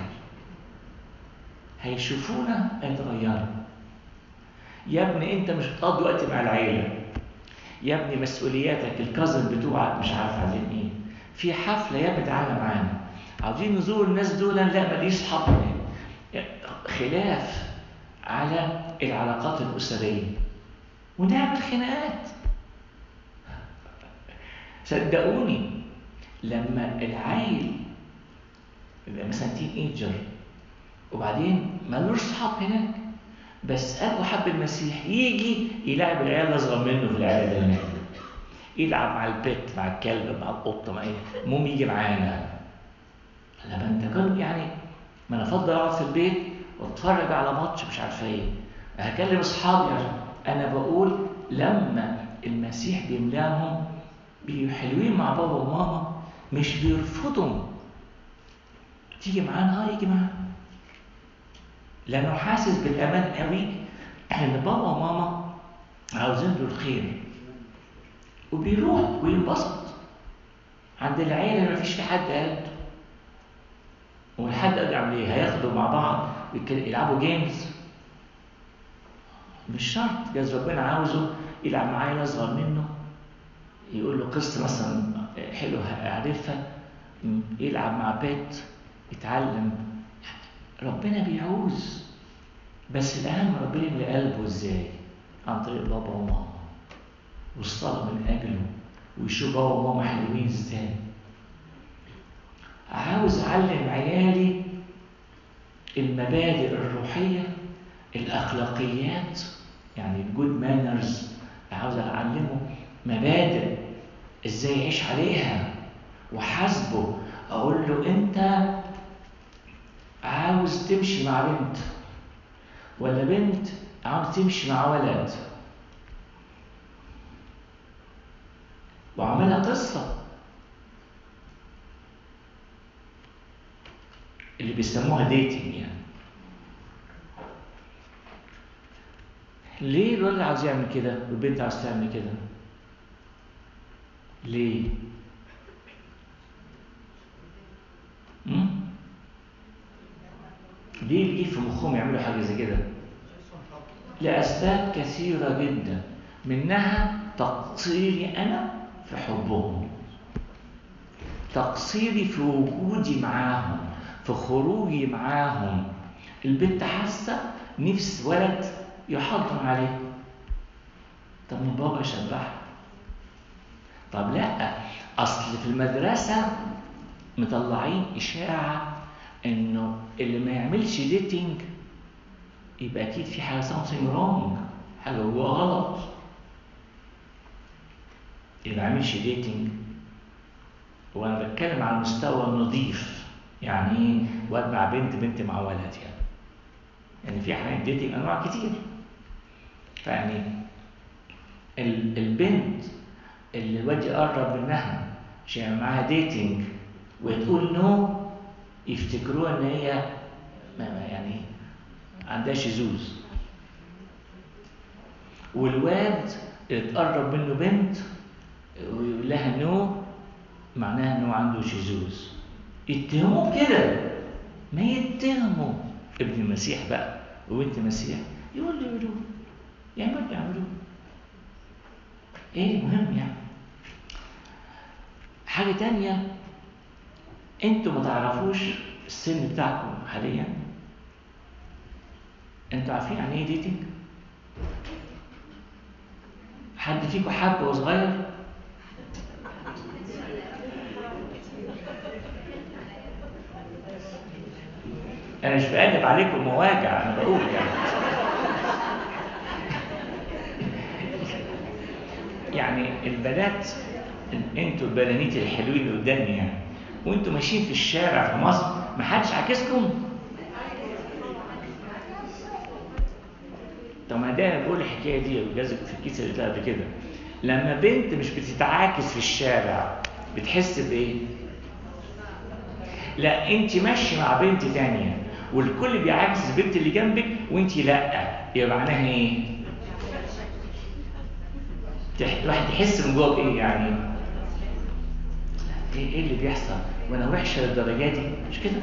هيشوفونا هيتغيروا يا ابني أنت مش بتقضي وقت مع العيلة يا ابني مسؤولياتك الكازن بتوعك مش عارف عاملين ايه في حفلة يا ابني تعالى معانا عاوزين نزور الناس دول لا ماليش صحاب خلاف على العلاقات الأسرية ونعمل خناقات صدقوني لما العيل يبقى مثلا تين ايجر وبعدين ملوش صحاب هناك بس ابو حب المسيح يجي يلعب العيال الاصغر منه في العيال اللي هناك يلعب مع البيت مع الكلب مع القطه مع ايه المهم يجي معانا لما انت كنت يعني ما انا افضل اقعد في البيت واتفرج على ماتش مش عارفه ايه هكلم اصحابي انا بقول لما المسيح بيملاهم حلوين مع بابا وماما مش بيرفضوا تيجي معانا اه يجي معانا لانه حاسس بالامان قوي ان بابا وماما عاوزين له الخير وبيروح وينبسط عند العيله ما فيش في حد قد والحد قد يعمل ايه هياخدوا مع بعض يلعبوا جيمز مش شرط جاز ربنا عاوزه يلعب معاه اصغر منه يقول له قصه مثلا حلوه عارفها يلعب مع بيت يتعلم ربنا بيعوز بس الاهم ربنا يملى قلبه ازاي عن طريق بابا وماما والصلاه من اجله ويشوف بابا وماما حلوين ازاي عاوز اعلم عيالي المبادئ الروحيه الاخلاقيات يعني الجود مانرز عاوز اعلمه مبادئ ازاي يعيش عليها وحاسبه اقول له انت عاوز تمشي مع بنت ولا بنت عاوز تمشي مع ولد وعملها قصة اللي بيسموها ديتنج يعني ليه الولد عاوز يعمل كده والبنت عاوز تعمل كده ليه مم؟ ليه بيجي في مخهم يعملوا حاجه زي كده لاسباب كثيره جدا منها تقصيري انا في حبهم تقصيري في وجودي معاهم في خروجي معاهم البنت حاسه نفس ولد يحضن عليه طب ما بابا يشبعها طب لا اصل في المدرسه مطلعين اشاعه انه اللي ما يعملش ديتنج يبقى اكيد في حاجه something wrong حاجه جوه غلط اللي ما يعملش ديتنج وانا بتكلم على المستوى النظيف يعني ايه واد مع بنت بنت مع ولد يعني يعني في حاجات ديتنج انواع كتير فيعني ال- البنت اللي الواد يقرب منها عشان يعمل معاها ديتنج وتقول نو يفتكروها ان هي ما ما يعني عندها شذوذ والواد اللي تقرب منه بنت ويقول لها نو معناها انه عنده شذوذ يتهموه كده ما يتهموا ابن المسيح بقى وبنت المسيح يقول له يقولوه يعملوا يعملوه ايه المهم يعني حاجة تانية انتوا ما تعرفوش السن بتاعكم حاليا انتوا عارفين يعني ايه ديتنج حد فيكم حب وهو صغير انا مش بقلب عليكم مواجع انا بقول يعني يعني البنات انتوا البنانيت الحلوين اللي قدامي يعني وانتوا ماشيين في الشارع في مصر ما حدش عاكسكم طب ما ده انا بقول الحكايه دي جازك في الكيس اللي قبل كده لما بنت مش بتتعاكس في الشارع بتحس بايه لا انت ماشيه مع بنت تانية والكل بيعاكس البنت اللي جنبك وانت لا يبقى معناها ايه تح- الواحد يحس من جوه بايه يعني ايه إيه اللي بيحصل وانا وحشه للدرجه دي مش كده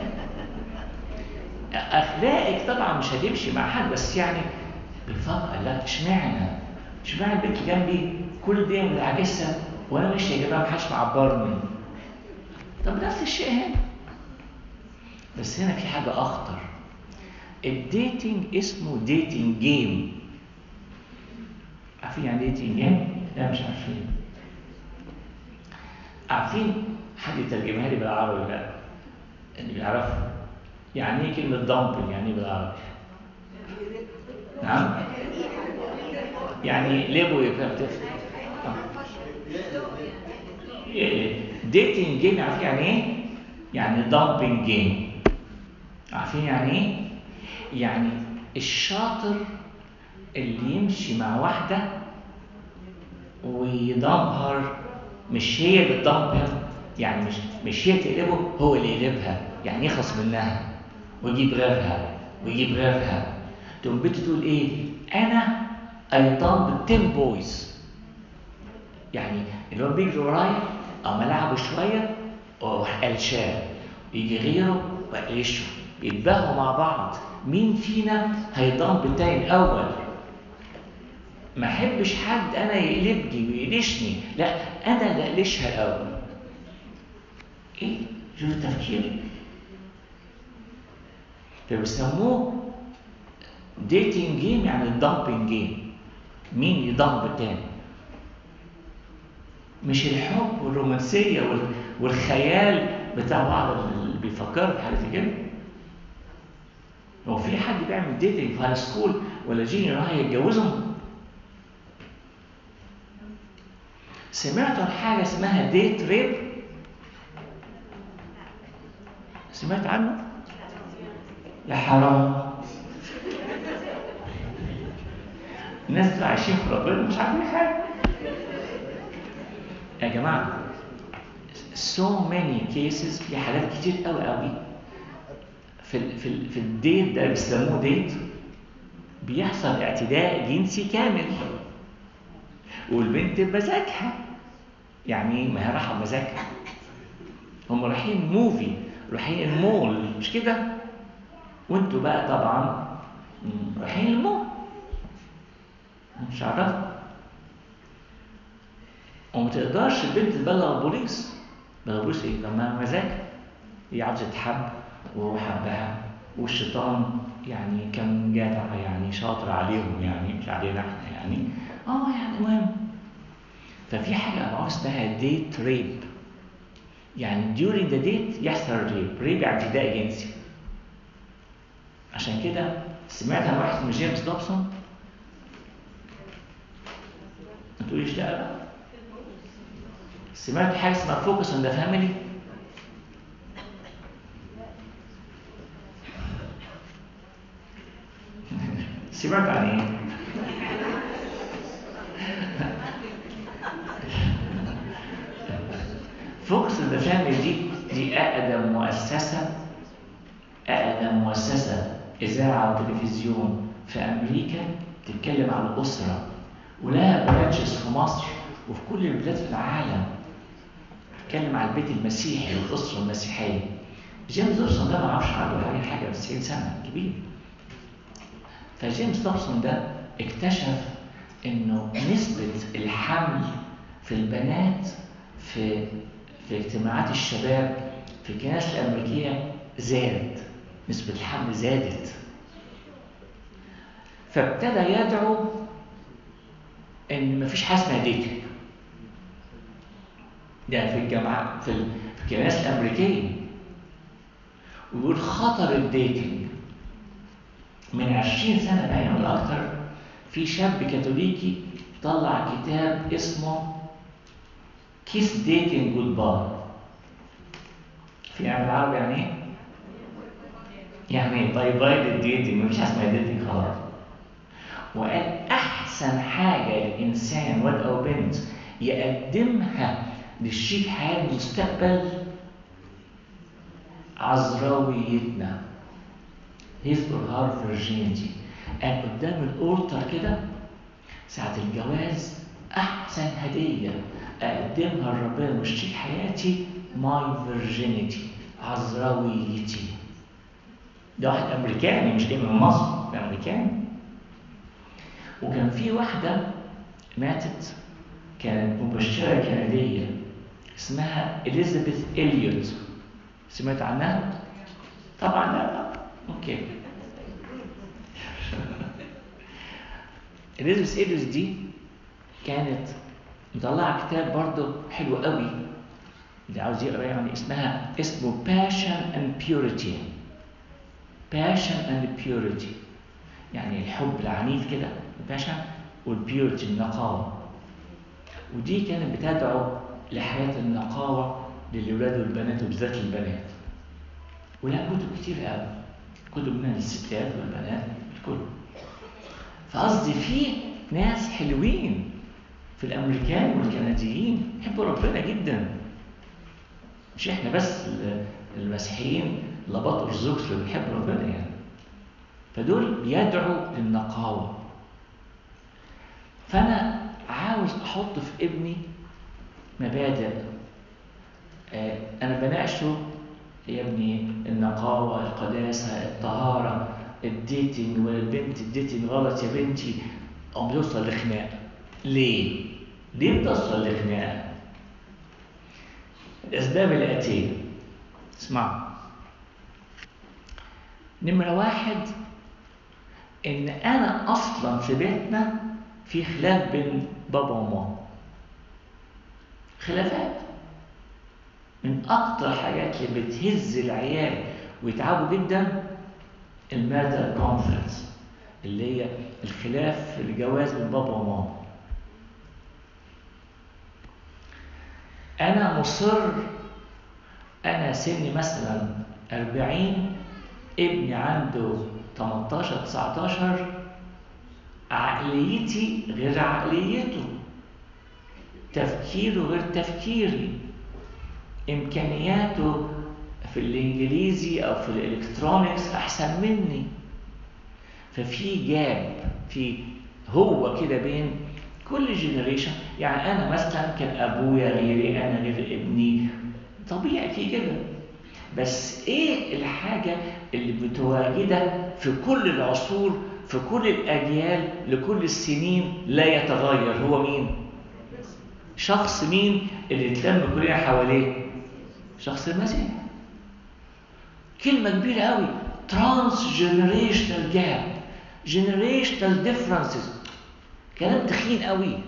اخلاقك طبعا مش هتمشي مع حد بس يعني بيفكر لا اشمعنى اشمعنى البنت جنبي كل دي متعاكسه وانا ماشيه يا جماعه محدش معبرني طب نفس الشيء هنا بس هنا في حاجه اخطر الديتنج اسمه ديتنج جيم عارفين يعني ايه ديتنج جيم؟ لا مش عارفين عارفين حد يترجمها لي بالعربي بقى اللي بيعرفها يعني ايه كلمه دامبل يعني ايه بالعربي نعم يعني ليبو يبقى بتفهم ديتنج جيم عارفين يعني ايه يعني دامبنج جيم عارفين يعني ايه يعني الشاطر اللي يمشي مع واحده ويدمر مش هي اللي تدمر يعني مش مش هي تقلبه هو اللي يقلبها يعني يخلص منها ويجيب غيرها ويجيب غيرها تقوم بنت تقول ايه انا اي دمب 10 بويز يعني اللي هو بيجري ورايا او ملعبه شويه واروح قلشاه يجي غيره واقلشه يتباهوا مع بعض مين فينا هيضم التاني الاول ما احبش حد انا يقلبني ويقلشني لا انا اللي اقلشها الاول ايه شوف التفكير فبيسموه ديتنج جيم يعني الدمبنج جيم مين يضم التاني مش الحب والرومانسيه وال- والخيال بتاع بعض اللي بيفكروا في حاجه زي كده هو في حد بيعمل ديتنج في هاي سكول ولا جينيور هاي يتجوزهم سمعتوا عن حاجه اسمها ديت ريب سمعت عنه يا حرام الناس اللي عايشين في ربنا مش عارفين حاجه يا جماعه so many cases في حالات كتير قوي قوي في ال في, ال في الديت ده بيسموه ديت بيحصل اعتداء جنسي كامل والبنت بمزاجها يعني ما هي رايحه بمزاجها هم رايحين موفي رايحين المول مش كده وانتوا بقى طبعا مم، رايحين المول مش عارف وما تقدرش البنت تبلغ البوليس بلغ البوليس ايه لما مزاجها هي عاوزه تحب وهو حبها والشيطان يعني كان جدع يعني شاطر عليهم يعني مش علينا احنا يعني اه يعني مهم ففي حاجه معروفه اسمها ديت ريب يعني during the date يحصل ريب ريب يعني اعتداء جنسي عشان كده سمعت عن واحد اسمه جيمس دوبسون ما تقوليش لا بقى سمعت حاجه اسمها فوكس اون ذا فاميلي سمعت عن ايه فوكس اون ذا فاميلي دي دي اقدم مؤسسه اقدم مؤسسه اذاعه وتلفزيون في امريكا تتكلم عن الاسره ولها برانشز في مصر وفي كل البلاد في العالم تتكلم عن البيت المسيحي والاسره المسيحيه جيمس دوبسون ده ما اعرفش عنده حاجه حاجه 90 سنه كبير فجيمس دوبسون ده اكتشف انه نسبه الحمل في البنات في في اجتماعات الشباب في الكنائس الامريكيه زادت نسبه الحمل زادت فابتدى يدعو ان مفيش حاجه اسمها ديتنج يعني في الجامعه في ال- في الكنائس الامريكيه ويقول خطر الديتنج من 20 سنه باين ولا اكتر في شاب كاثوليكي طلع كتاب اسمه كيس ديتنج جود باي في يعني بالعربي يعني ايه؟ يعني باي باي للديتنج مفيش حاجه اسمها ديتنج خلاص وقال احسن حاجه الانسان ولد او بنت يقدمها للشريك حياه المستقبل عذراويتنا his or her virginity قال قدام الأورتر كده ساعة الجواز أحسن هدية أقدمها لربنا وشريك حياتي my virginity عذراويتي ده واحد أمريكاني مش جاي من مصر ده أمريكاني وكان في واحدة ماتت كانت مبشرة كندية اسمها إليزابيث إليوت سمعت عنها؟ طبعا لا لا اوكي إليزابيث إليوت دي كانت مطلعة كتاب برضه حلو قوي اللي عاوز يقرا يعني اسمها اسمه Passion and Purity Passion and Purity يعني الحب العنيف كده الباشا والبيورتي النقاوة ودي كانت بتدعو لحياة النقاوة للولاد والبنات وبالذات البنات ولها كتب كتير قوي كتب منها للستات والبنات الكل فقصدي في ناس حلوين في الامريكان والكنديين يحبوا ربنا جدا مش احنا بس المسيحيين لبط ارثوذكس اللي بيحبوا ربنا يعني فدول بيدعوا للنقاوه فانا عاوز احط في ابني مبادئ آه انا بناقشه يا ابني النقاوه القداسه الطهاره الديتنج والبنت الديتنج غلط يا بنتي او بتوصل لخناق ليه؟ ليه بتوصل لخناق؟ الاسباب الاتيه اسمعوا نمره واحد ان انا اصلا في بيتنا في خلاف بين بابا وماما خلافات من اكتر حاجات اللي بتهز العيال ويتعبوا جدا الماتر كونفليكتس اللي هي الخلاف في الجواز بين بابا وماما انا مصر انا سني مثلا 40 ابني عنده 18 19 عقليتي غير عقليته تفكيره غير تفكيري امكانياته في في الانجليزي او في الالكترونيكس احسن مني ففي جاب في هو كده بين كل جنريشن يعني انا مثلا كان ابويا غيري انا غير ابني طبيعي في كده بس ايه الحاجه اللي متواجده في كل العصور في كل الاجيال لكل السنين لا يتغير هو مين شخص مين اللي اتلم كلنا حواليه شخص المسيح كلمه كبيره قوي ترانس جنريشنال جاب جنريشنال ديفرنسز كلام تخين قوي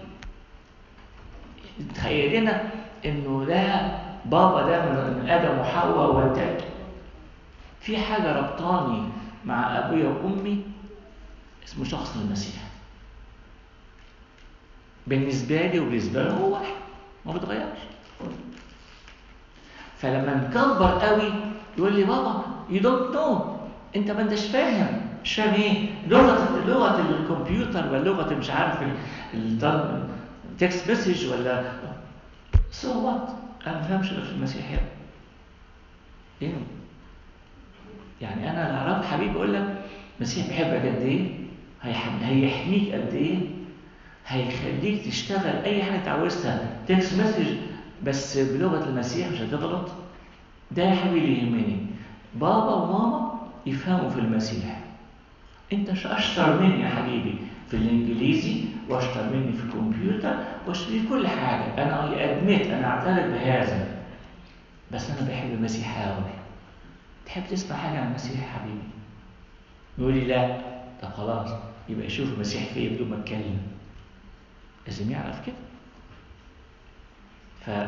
تخيلنا انه ده بابا ده من ادم وحواء والتالت في حاجه ربطاني مع ابويا وامي اسمه شخص المسيح بالنسبه لي وبالنسبه له هو واحد ما بيتغيرش فلما نكبر قوي يقول لي بابا يو دونت نو انت ما انتش فاهم مش فاهم ايه لغه لغه الكمبيوتر ولا لغه مش عارف التكست مسج ولا سو وات انا ما فهمش غير في المسيح يا ايه يعني انا اللي اعرفه حبيبي اقول لك المسيح بيحبك قد ايه هيحميك قد ايه هيخليك تشتغل اي حاجه انت عاوزها تكست مسج بس بلغه المسيح مش هتغلط ده يا حبيبي اللي يهمني بابا وماما يفهموا في المسيح انت مش اشطر مني يا حبيبي في الانجليزي واشطر مني في الكمبيوتر واشطر في كل حاجه انا ادمت انا اعترف بهذا بس انا بحب المسيح قوي تحب تسمع حاجه عن المسيح يا حبيبي يقول لي لا طب خلاص يبقى يشوف المسيح فيا بدون ما اتكلم لازم يعرف كده ف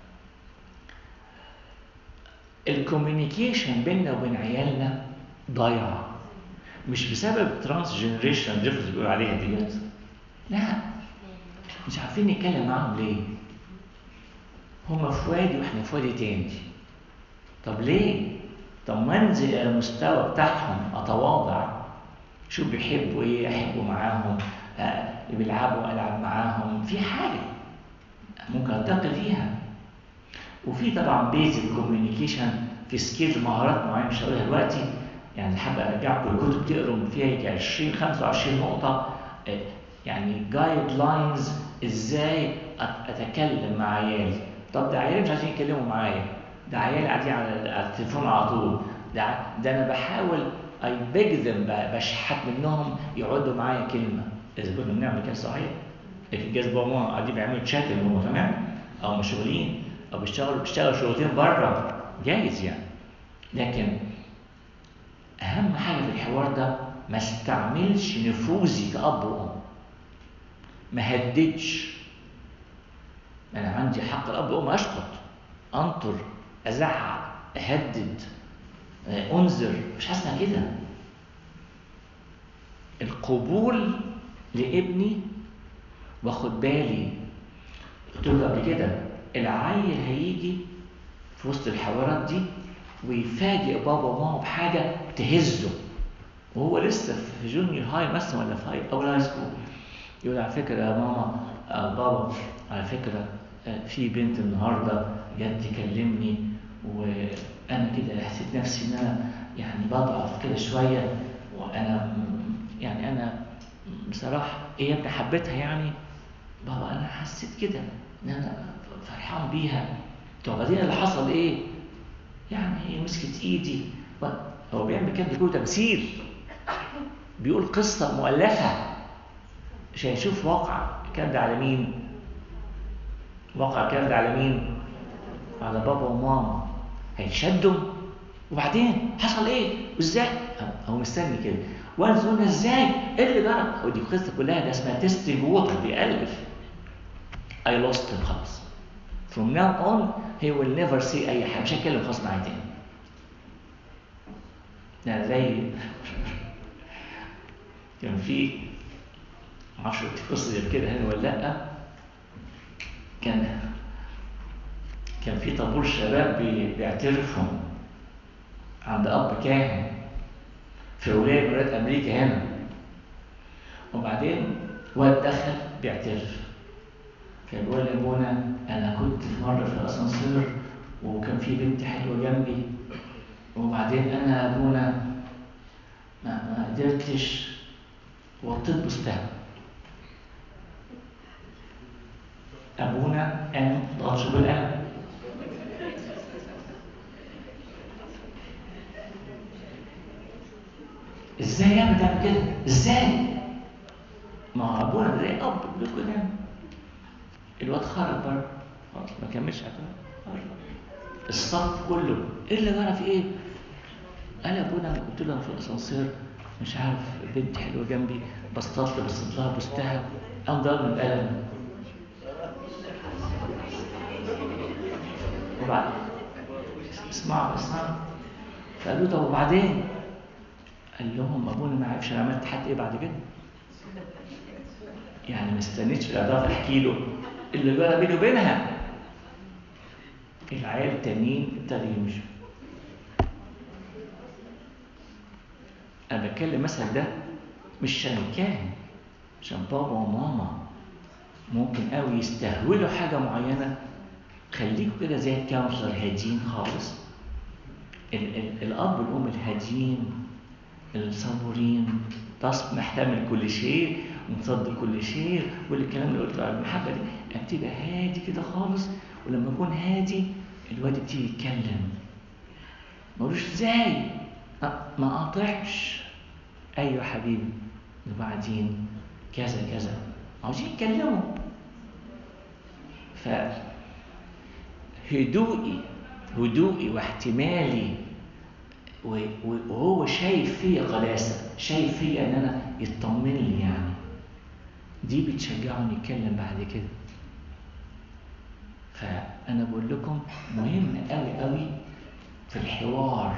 الكوميونيكيشن بيننا وبين عيالنا ضايعه مش بسبب ترانس جنريشن ديفرنس اللي بيقولوا عليها ديت لا مش عارفين نتكلم معاهم ليه هما في وادي واحنا في وادي تاني طب ليه طب ما انزل الى المستوى بتاعهم اتواضع شوف بيحبوا ايه احبوا معاهم آه بيلعبوا العب معاهم في حاجه ممكن ارتقي فيها وفي طبعا بيزك كوميونيكيشن في سكيل مهارات معينه مش هقولها دلوقتي يعني حابب ارجعكم الكتب تقروا فيها يجي 20 25 نقطه يعني جايد لاينز ازاي اتكلم مع عيالي طب ده عيالي مش عايزين يتكلموا معايا ده عيالي قاعدين على التليفون على طول ده ده انا بحاول اي بيج ذم بشحت منهم يقعدوا معايا كلمه اذا كنا بنعمل كده صحيح لكن جاز بابا قاعدين بيعملوا تشات هم تمام او مشغولين او بيشتغلوا بيشتغلوا شغلتين بره جايز يعني لكن اهم حاجه في الحوار ده ما استعملش نفوذي كاب وام ما هددش انا عندي حق الاب والام اشقط انطر ازعق اهدد انذر مش حاسس كده القبول لابني واخد بالي قلت له قبل كده العيل هيجي في وسط الحوارات دي ويفاجئ بابا وماما بحاجه تهزه وهو لسه في جونيور هاي مثلا ولا في هاي اول هاي سكول يقول على فكره يا ماما آه بابا على فكره آه في بنت النهارده جت تكلمني وانا كده حسيت نفسي ان انا يعني بضعف كده شويه وانا يعني انا بصراحه ايه يا ابني حبيتها يعني بابا انا حسيت كده ان انا فرحان بيها طب بعدين اللي حصل ايه؟ يعني هي مسكت ايدي هو بيعمل كده بيقول تمثيل بيقول قصه مؤلفه مش هيشوف واقع الكلام ده على مين؟ واقع الكلام ده على مين؟ على بابا وماما هيشدوا وبعدين حصل ايه؟ وازاي؟ هو مستني كده وانا قلنا ازاي؟ ايه اللي جرى؟ ودي القصه كلها ده اسمها تيستنج ووتر بيألف I lost him خلاص from now on he will never see اي حاجه مش هيتكلم خالص معايا تاني يعني زي كان في معرفش قلت قصه زي كده هنا ولا لا كان كان في طابور شباب بيعترفوا عند اب كاهن في ولايه من ولايات امريكا هنا وبعدين واد دخل بيعترف فبيقول لابونا انا كنت في مره في الاسانسير وكان في بنت حلوه جنبي وبعدين انا يا ابونا ما, ما قدرتش وطيت بستان ابونا قام ضرب بالقلم ازاي يا ابني تعمل كده ازاي ما هو ابونا زي اب بيقول كده الواد خرج بره خلاص ما كملش خرج الصف كله ايه اللي جرى في ايه قال يا ابونا قلت له انا في الاسانسير مش عارف بنت حلوه جنبي بصطت بصيت لها بوستها قام ضربني بالقلم وبعد اسمعوا اسمعوا فقالوا له طب وبعدين قال لهم ابونا ما عرفش انا عملت حد ايه بعد كده يعني ما استنيتش الاداره احكي له اللي جرى بيني وبينها العيال التانيين ابتدوا يمشوا انا بتكلم مثلا ده مش عشان الكاهن عشان بابا وماما ممكن قوي يستهولوا حاجه معينه خليكوا كده زي الكونسلر هاديين خالص ال ال الاب والام الهاديين الصبورين تص نحتمل كل شيء ونصدق كل شيء والكلام اللي قلته على المحبه دي ابتدي هادي كده خالص ولما اكون هادي الواد يبتدي يتكلم ملوش ازاي ما قاطعش ايوه حبيبي وبعدين كذا كذا عاوزين يتكلموا ف هدوئي هدوئي واحتمالي وهو شايف فيا قداسه شايف فيا ان انا يطمن لي يعني دي بتشجعني يتكلم بعد كده فانا بقول لكم مهم قوي قوي في الحوار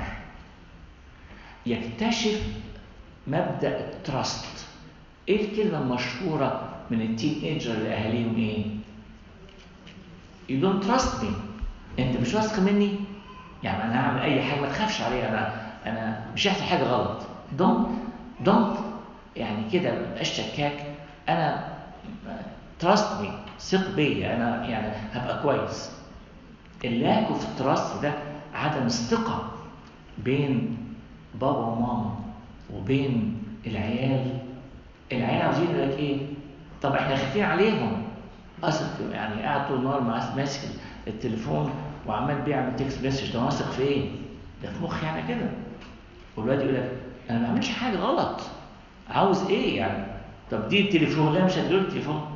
يكتشف مبدا التراست ايه الكلمه المشهوره من التين ايجر لاهاليهم ايه you don't trust me انت مش واثق مني يعني انا هعمل اي حاجه ما تخافش عليا انا انا مش هيحصل حاجه غلط don't don't يعني كده ما تبقاش شكاك انا trust me ثق بيا انا يعني هبقى كويس اللاك اوف تراست ده عدم الثقه بين بابا وماما وبين العيال العيال عاوزين يقول لك ايه طب احنا خايفين عليهم اثق يعني قاعد طول النهار ماسك التليفون وعمال بيعمل تكست مسج ده واثق في ايه؟ ده في مخي يعني كده والواد يقول لك انا ما بعملش حاجه غلط عاوز ايه يعني؟ طب دي التليفون لا مش هتقول التليفون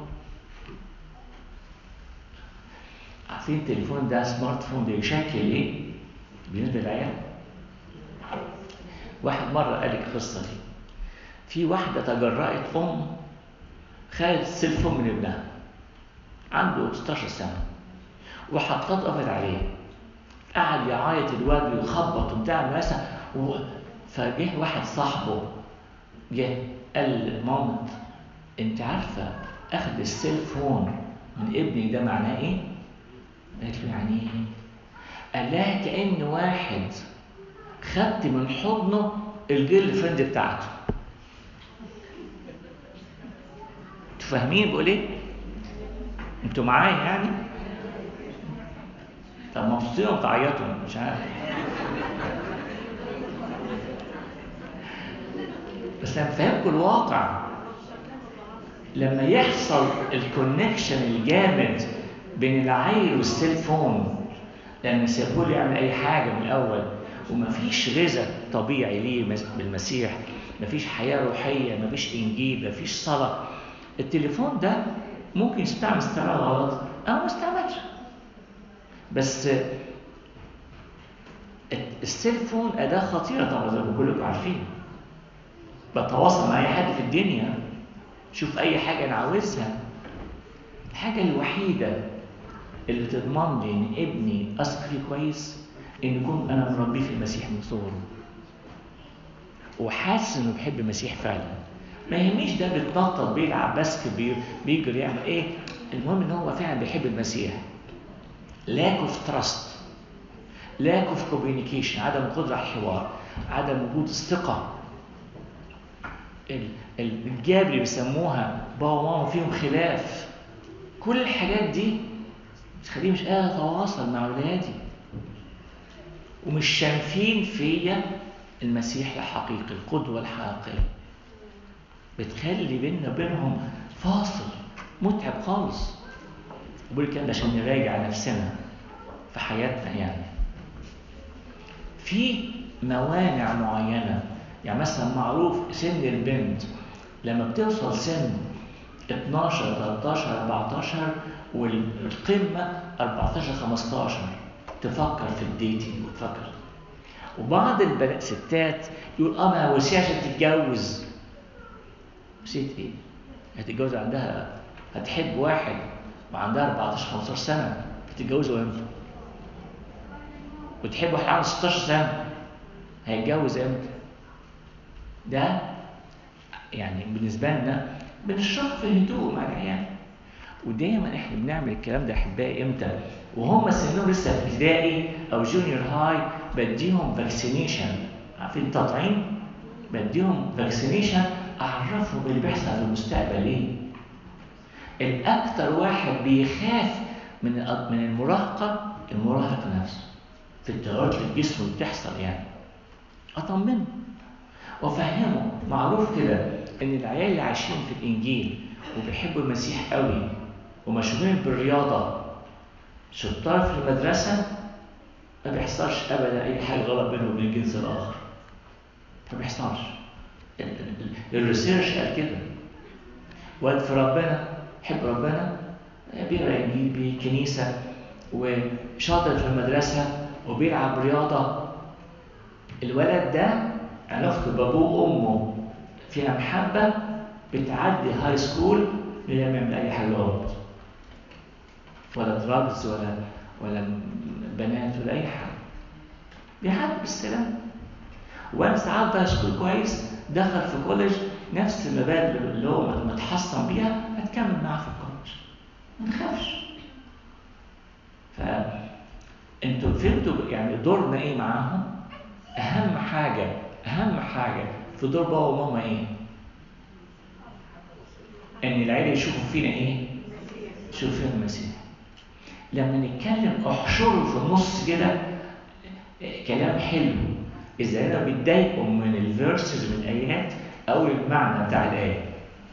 عارفين التليفون ده سمارت فون ده يشكل ايه؟ بالنسبه للعيال واحد مره قال لك القصه دي في واحده تجرأت ام خدت السيلفون من ابنها عنده 16 سنه وحطت قفت عليه قعد يعيط الواد ويخبط وبتاع المدرسه و... فجه واحد صاحبه جه قال مامت انت عارفه اخذ السيلفون من ابنك ده معناه ايه؟ قالت له يعني ايه؟ قال لها كأن واحد خدت من حضنه الجيرل فريند بتاعته انتوا فاهمين بقول ايه؟ انتوا معايا يعني؟ طب مبسوطين وبتعيطوا مش عارف بس انا بفهمكم الواقع لما يحصل الكونكشن الجامد بين العيل والسيلفون لان سيبوه يعمل اي حاجه من الاول ومفيش غذاء طبيعي ليه بالمسيح مفيش حياه روحيه مفيش انجيل مفيش صلاه التليفون ده ممكن يستعمل استعمال غلط او ما يستعملش بس السيلفون اداه خطيره طبعا زي ما كلكم عارفين بتواصل مع اي حد في الدنيا شوف اي حاجه انا عاوزها الحاجه الوحيده اللي تضمن لي ان ابني اثق فيه كويس ان يكون انا مربيه في المسيح من صغره وحاسس انه بيحب المسيح فعلا ما يهمنيش ده بيتنطط بيلعب باسكت بيجري يعمل ايه المهم ان هو فعلا بيحب المسيح lack of trust lack of communication عدم القدرة على الحوار عدم وجود الثقة الجاب اللي بيسموها بابا وماما فيهم خلاف كل الحاجات دي تخليه مش قادر اتواصل مع اولادي ومش شايفين فيا المسيح الحقيقي القدوة الحقيقية بتخلي بيننا وبينهم فاصل متعب خالص بقول الكلام ده عشان نراجع نفسنا في حياتنا يعني في موانع معينة يعني مثلا معروف سن البنت لما بتوصل سن 12 13 14 والقمة 14 15 تفكر في الديتنج وتفكر وبعض البنات ستات يقول اه ما وسيع عشان تتجوز ست ايه؟ هتتجوز عندها هتحب واحد وعندها 14 15 سنة هتتجوزوا امتى؟ وتحب واحد عنده 16 سنة هيتجوز امتى؟ ده يعني بالنسبة لنا بنشرح في هدوء مع العيال ودايما احنا بنعمل الكلام ده احبائي امتى؟ وهم سنهم لسه في ابتدائي او جونيور هاي بديهم فاكسينيشن عارفين التطعيم؟ بديهم فاكسينيشن اعرفهم اللي بيحصل في المستقبل ايه؟ الاكثر واحد بيخاف من من المراهقه المراهق نفسه في التغيرات اللي في جسمه اللي بتحصل يعني اطمنه وافهمه معروف كده ان العيال اللي عايشين في الانجيل وبيحبوا المسيح قوي ومشغولين بالرياضه شطار في المدرسه ما بيحصلش ابدا اي حاجه غلط بينهم وبين الجنس الاخر ما بيحصلش الريسيرش قال كده واد في ربنا يحب ربنا بيقرا انجيل بكنيسه وشاطر في المدرسه وبيلعب رياضه الولد ده علاقته بابوه وامه فيها محبه بتعدي هاي سكول من غير ما يعمل اي حاجه غلط ولا دراجز ولا ولا بنات ولا اي حاجه بيعدي بالسلام وانا ساعات بقى سكول كويس دخل في كوليج نفس المبادئ اللي هو متحصن بيها هتكمل معاه في الكوليج ما تخافش فانتوا فهمتوا يعني دورنا ايه معاهم اهم حاجه اهم حاجه في دور بابا وماما ايه ان العيله يشوفوا فينا ايه يشوفوا فينا المسيح لما نتكلم احشره في النص كده كلام حلو اذا انا بيتضايقوا من الفيرسز من الايات او المعنى بتاع الايه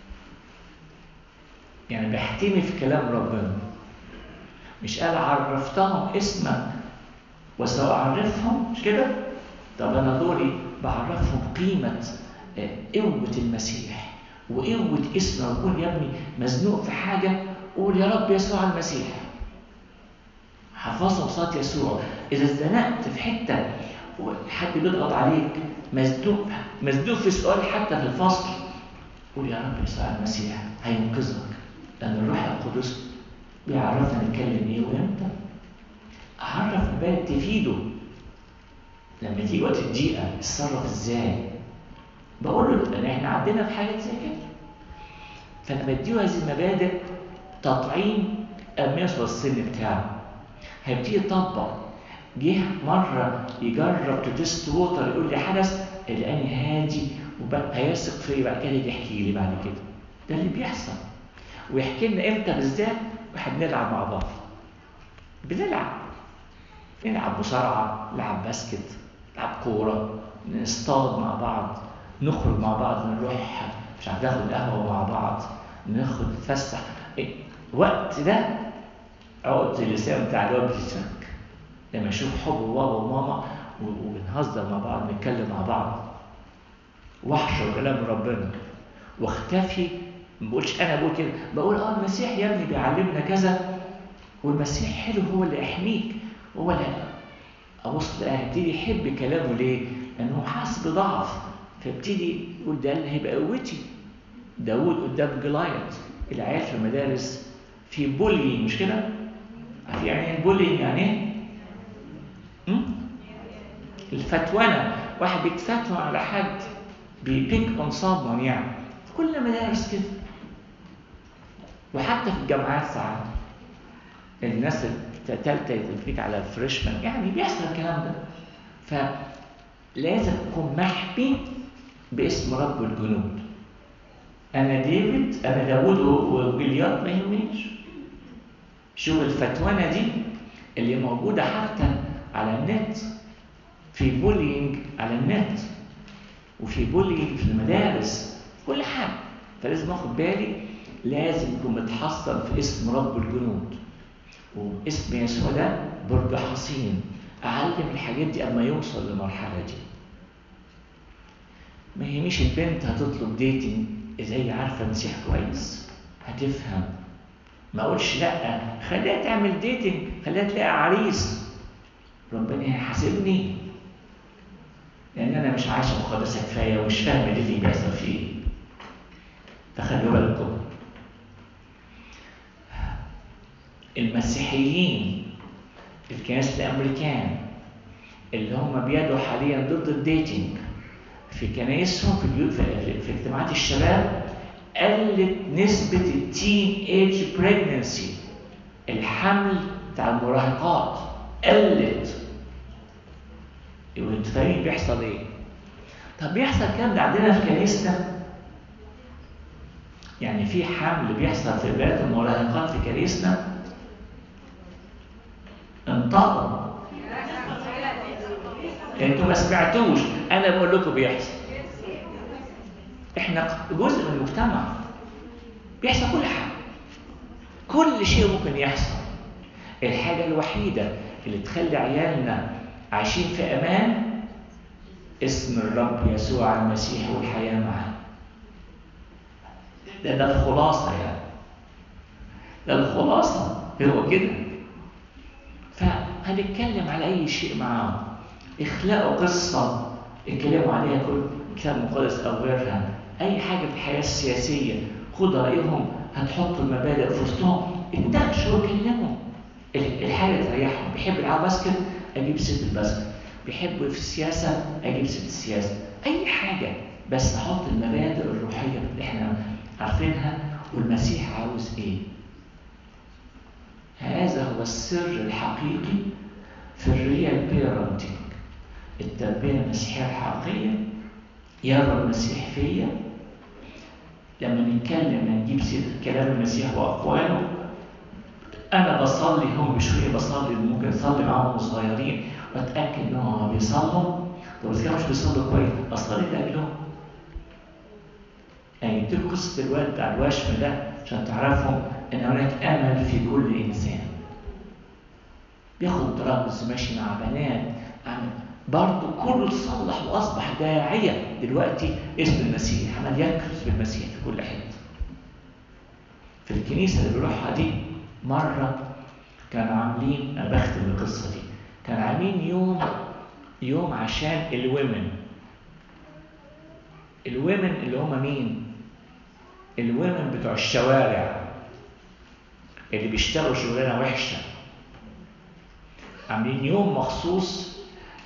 يعني بحتمي في كلام ربنا مش قال عرفتهم اسمك وسأعرفهم مش كده؟ طب انا دوري بعرفهم قيمة قوة المسيح وقوة اسم أقول يا ابني مزنوق في حاجة قول يا رب يسوع المسيح حفظها بصوت يسوع إذا اتزنقت في حتة حد بيضغط عليك مزنوق مزنوق في سؤال حتى في الفصل قول يا رب يسوع المسيح هينقذك لأن الروح القدس بيعرفنا نتكلم إيه وإمتى أعرف البلد تفيده لما تيجي وقت الضيقة اتصرف إزاي بقول له لأن إحنا عدينا في حاجات زي كده فأنا بديه هذه المبادئ تطعيم أما يوصل السن بتاعه هيبتدي يطبق جه مرة يجرب تتست ووتر يقول لي حدث لقاني هادي هيثق فيا بعد كده يحكي لي بعد كده ده اللي بيحصل ويحكي لنا امتى بالذات واحنا بنلعب مع بعض بنلعب نلعب مصارعة نلعب باسكت نلعب كورة نصطاد مع بعض نخرج مع بعض نروح مش عارف ناخد قهوة مع بعض ناخد نتفسح إيه؟ وقت ده عقد اللسان بتاع الواد بتتفك لما اشوف حب بابا وماما وبنهزر مع بعض نتكلم مع بعض واحشر كلام ربنا واختفي ما بقولش انا بقول كده بقول اه المسيح يا ابني بيعلمنا كذا والمسيح حلو هو اللي يحميك هو اللي ابص هبتدي يحب كلامه ليه؟ لانه حاسس بضعف فابتدي يقول ده اللي هيبقى قوتي داوود قدام جلايت العيال في المدارس في بولي مش كده؟ عارف يعني ايه البولينج يعني ايه؟ الفتوانة واحد بيتفتوى على حد بيبيك اون someone يعني في كل المدارس كده وحتى في الجامعات ساعات الناس التالتة يتفيك على الفريشمان يعني بيحصل الكلام ده فلازم تكون محمي باسم رب الجنود انا ديفيد انا داوود وجليات ما يهمنيش شوف الفتوانة دي اللي موجودة حتى على النت في بولينج على النت وفي بولينج في المدارس كل حاجه فلازم اخد بالي لازم يكون متحصن في اسم رب الجنود واسم يسوع ده برج حصين اعلم الحاجات دي اما يوصل للمرحله دي ما يهمش البنت هتطلب ديتنج اذا هي عارفه المسيح كويس هتفهم ما اقولش لا خليها تعمل ديتنج خليها تلاقي عريس ربنا هيحاسبني لان انا مش عايشه مقدسه كفايه ومش فاهم اللي بيحصل فيه فخلوا بالكم المسيحيين الكنائس الامريكان اللي هم بيدعوا حاليا ضد الديتنج في كنايسهم في البيوت في, في اجتماعات الشباب قلت نسبة التين ايج بريجننسي الحمل بتاع المراهقات قلت وانتوا فاهمين بيحصل ايه؟ طب بيحصل الكلام ده عندنا في كنيسنا يعني في حمل بيحصل في بنات المراهقات في كنيسنا انطقوا انتوا ما سمعتوش انا بقول لكم بيحصل احنا جزء من المجتمع بيحصل كل حاجه كل شيء ممكن يحصل الحاجه الوحيده اللي تخلي عيالنا عايشين في امان اسم الرب يسوع المسيح والحياه معاه ده ده الخلاصه يعني ده الخلاصه هو كده فهنتكلم على اي شيء معاهم اخلقوا قصه اتكلموا عليها كل كتاب مقدس او غيرها اي حاجه في الحياه السياسيه خد رايهم هتحط المبادئ في وسطهم اتناقشوا وكلموا الحاجه تريحهم بيحب يلعب باسكت اجيب ست الباسكت بيحب في السياسه اجيب ست السياسه اي حاجه بس احط المبادئ الروحيه اللي احنا عارفينها والمسيح عاوز ايه هذا هو السر الحقيقي في الريال بيرنتنج التربيه المسيحيه الحقيقيه يرى المسيح فيا لما نتكلم نجيب سيره كلام المسيح واقواله انا بصلي هم بشويه بصلي ممكن اصلي معاهم صغيرين واتاكد انهم بيصلوا طب اذا كانوا مش بيصلوا كويس اصلي لاجلهم يعني جبت لكم قصه الواد بتاع الوشم ده عشان تعرفوا ان هناك امل في كل انسان بياخد دراجز ماشي مع بنات عم برضه كله اتصلح واصبح داعيه دلوقتي اسم المسيح عمال يكرز بالمسيح في كل حته في الكنيسه اللي بيروحها دي مره كانوا عاملين انا بختم القصه دي كانوا عاملين يوم يوم عشان الومن الومن اللي هم مين الومن بتوع الشوارع اللي بيشتغلوا شغلانه وحشه عاملين يوم مخصوص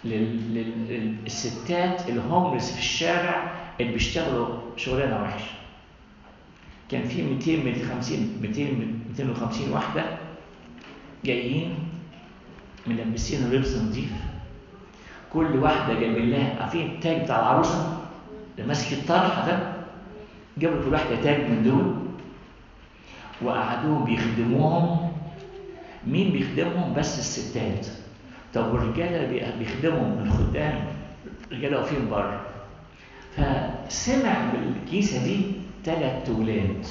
للستات الهوملس في الشارع اللي بيشتغلوا شغلانه وحشه كان في 200 250 200 250 واحده جايين ملبسين لبس نظيف كل واحده جايبين لها عارفين التاج بتاع العروسه اللي ماسك الطرحه ده جابوا كل واحده تاج من دول وقعدوهم بيخدموهم مين بيخدمهم بس الستات طب والرجاله بيخدمهم من الخدام الرجاله واقفين بره فسمع بالكيسه دي ثلاث ولاد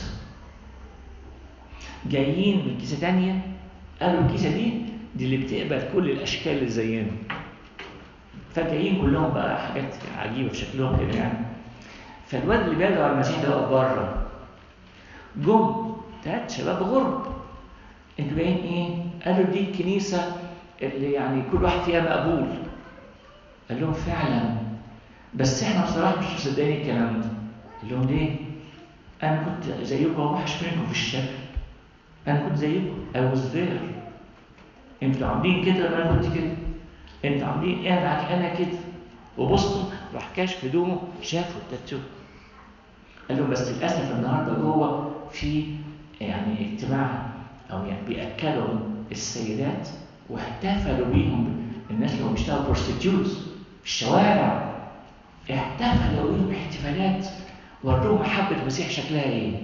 جايين من كيسه تانية قالوا الكيسه دي دي اللي بتقبل كل الاشكال اللي زينا فجايين كلهم بقى حاجات عجيبه في شكلهم كده يعني فالواد اللي بيدعو على المسيح ده واقف بره جم ثلاث شباب غرب انتوا جايين ايه؟ قالوا دي الكنيسه اللي يعني كل واحد فيها مقبول قال لهم فعلا بس احنا بصراحه مش مصدقين الكلام ده قال لهم ليه؟ انا كنت زيكم وحش منكم في الشكل انا كنت زيكم I was there انتوا عاملين كده وانا كنت كده انتوا عاملين ايه انا انا كده وبصوا راح كاشف هدومه شافوا التاتو قال لهم بس للاسف النهارده جوه في يعني اجتماع او يعني بياكلوا السيدات واحتفلوا بيهم الناس اللي هم بيشتغلوا بروستيتيوتس في الشوارع احتفلوا بيهم احتفالات وروهم محبه المسيح شكلها ايه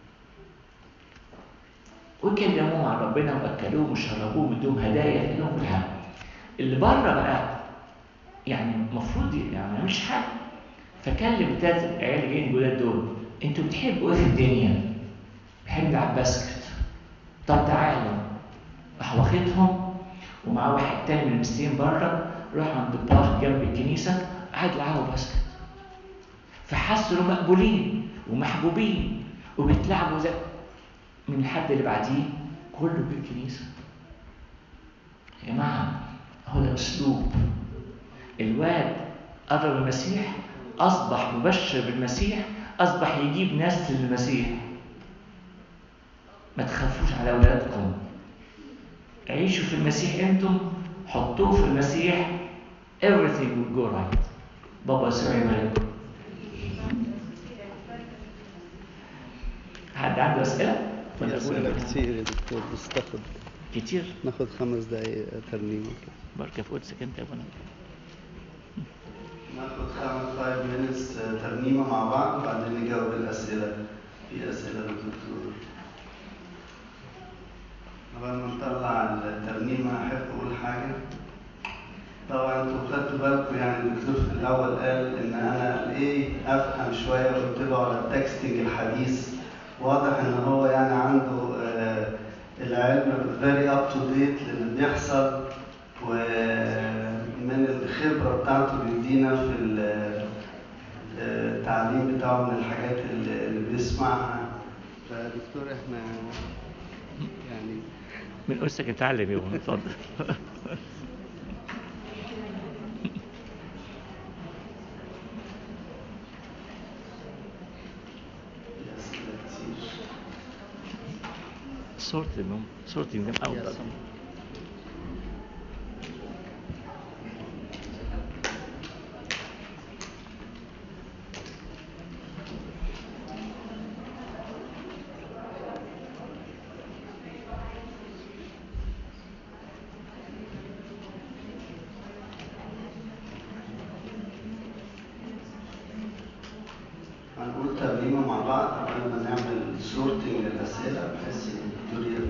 وكلموهم عن ربنا واكلوهم وشربوهم وادوهم هدايا لهم كل حاجه اللي بره بقى يعني المفروض يعني ما يعملش حاجه فكلم تلات العيال اللي جايين جداد دول انتوا بتحبوا ايه في الدنيا؟ بحب العب باسكت طب تعالوا راح واخدهم ومعاه واحد تاني من المسلمين بره راح عند البارك جنب الكنيسه قعد يلعبوا باسكت فحسوا انهم مقبولين ومحبوبين وبيتلعبوا زي من الحد اللي بعديه كله بالكنيسه يا جماعه هو ده اسلوب الواد قرب المسيح اصبح مبشر بالمسيح اصبح يجيب ناس للمسيح ما تخافوش على اولادكم عيشوا في المسيح انتم حطوه في المسيح everything will go right بابا يسوع يبارككم حد عنده اسئله في ولا أسئلة أقول؟ كتير يا دكتور بس تاخد كتير ناخد خمس دقايق ترنيمة كده بركه في قدسك انت يا ابونا ناخد خمس 5 minutes آه، ترنيمة مع بعض وبعدين نجاوب الأسئلة في أسئلة للدكتور قبل ما نطلع الترنيمة أحب أقول حاجة طبعا انتوا خدتوا بالكم يعني الدكتور في الأول قال إن أنا إيه أفهم شوية قلت له على التكستنج الحديث واضح إن هو يعني عنده آه، العلم very up to date للي بيحصل ومن الخبرة بتاعته بيدينا في ال- التعليم بتاعه من الحاجات اللي اللي بيسمعها فدكتور احنا يعني من قدسك اتعلم يا ابونا اتفضل في أسئلة كتير صورة النوم صورة النوم أفضل هنقول ترنيمة مع بعض قبل ما نعمل سورتنج للأسئلة بحيث إن الدكتور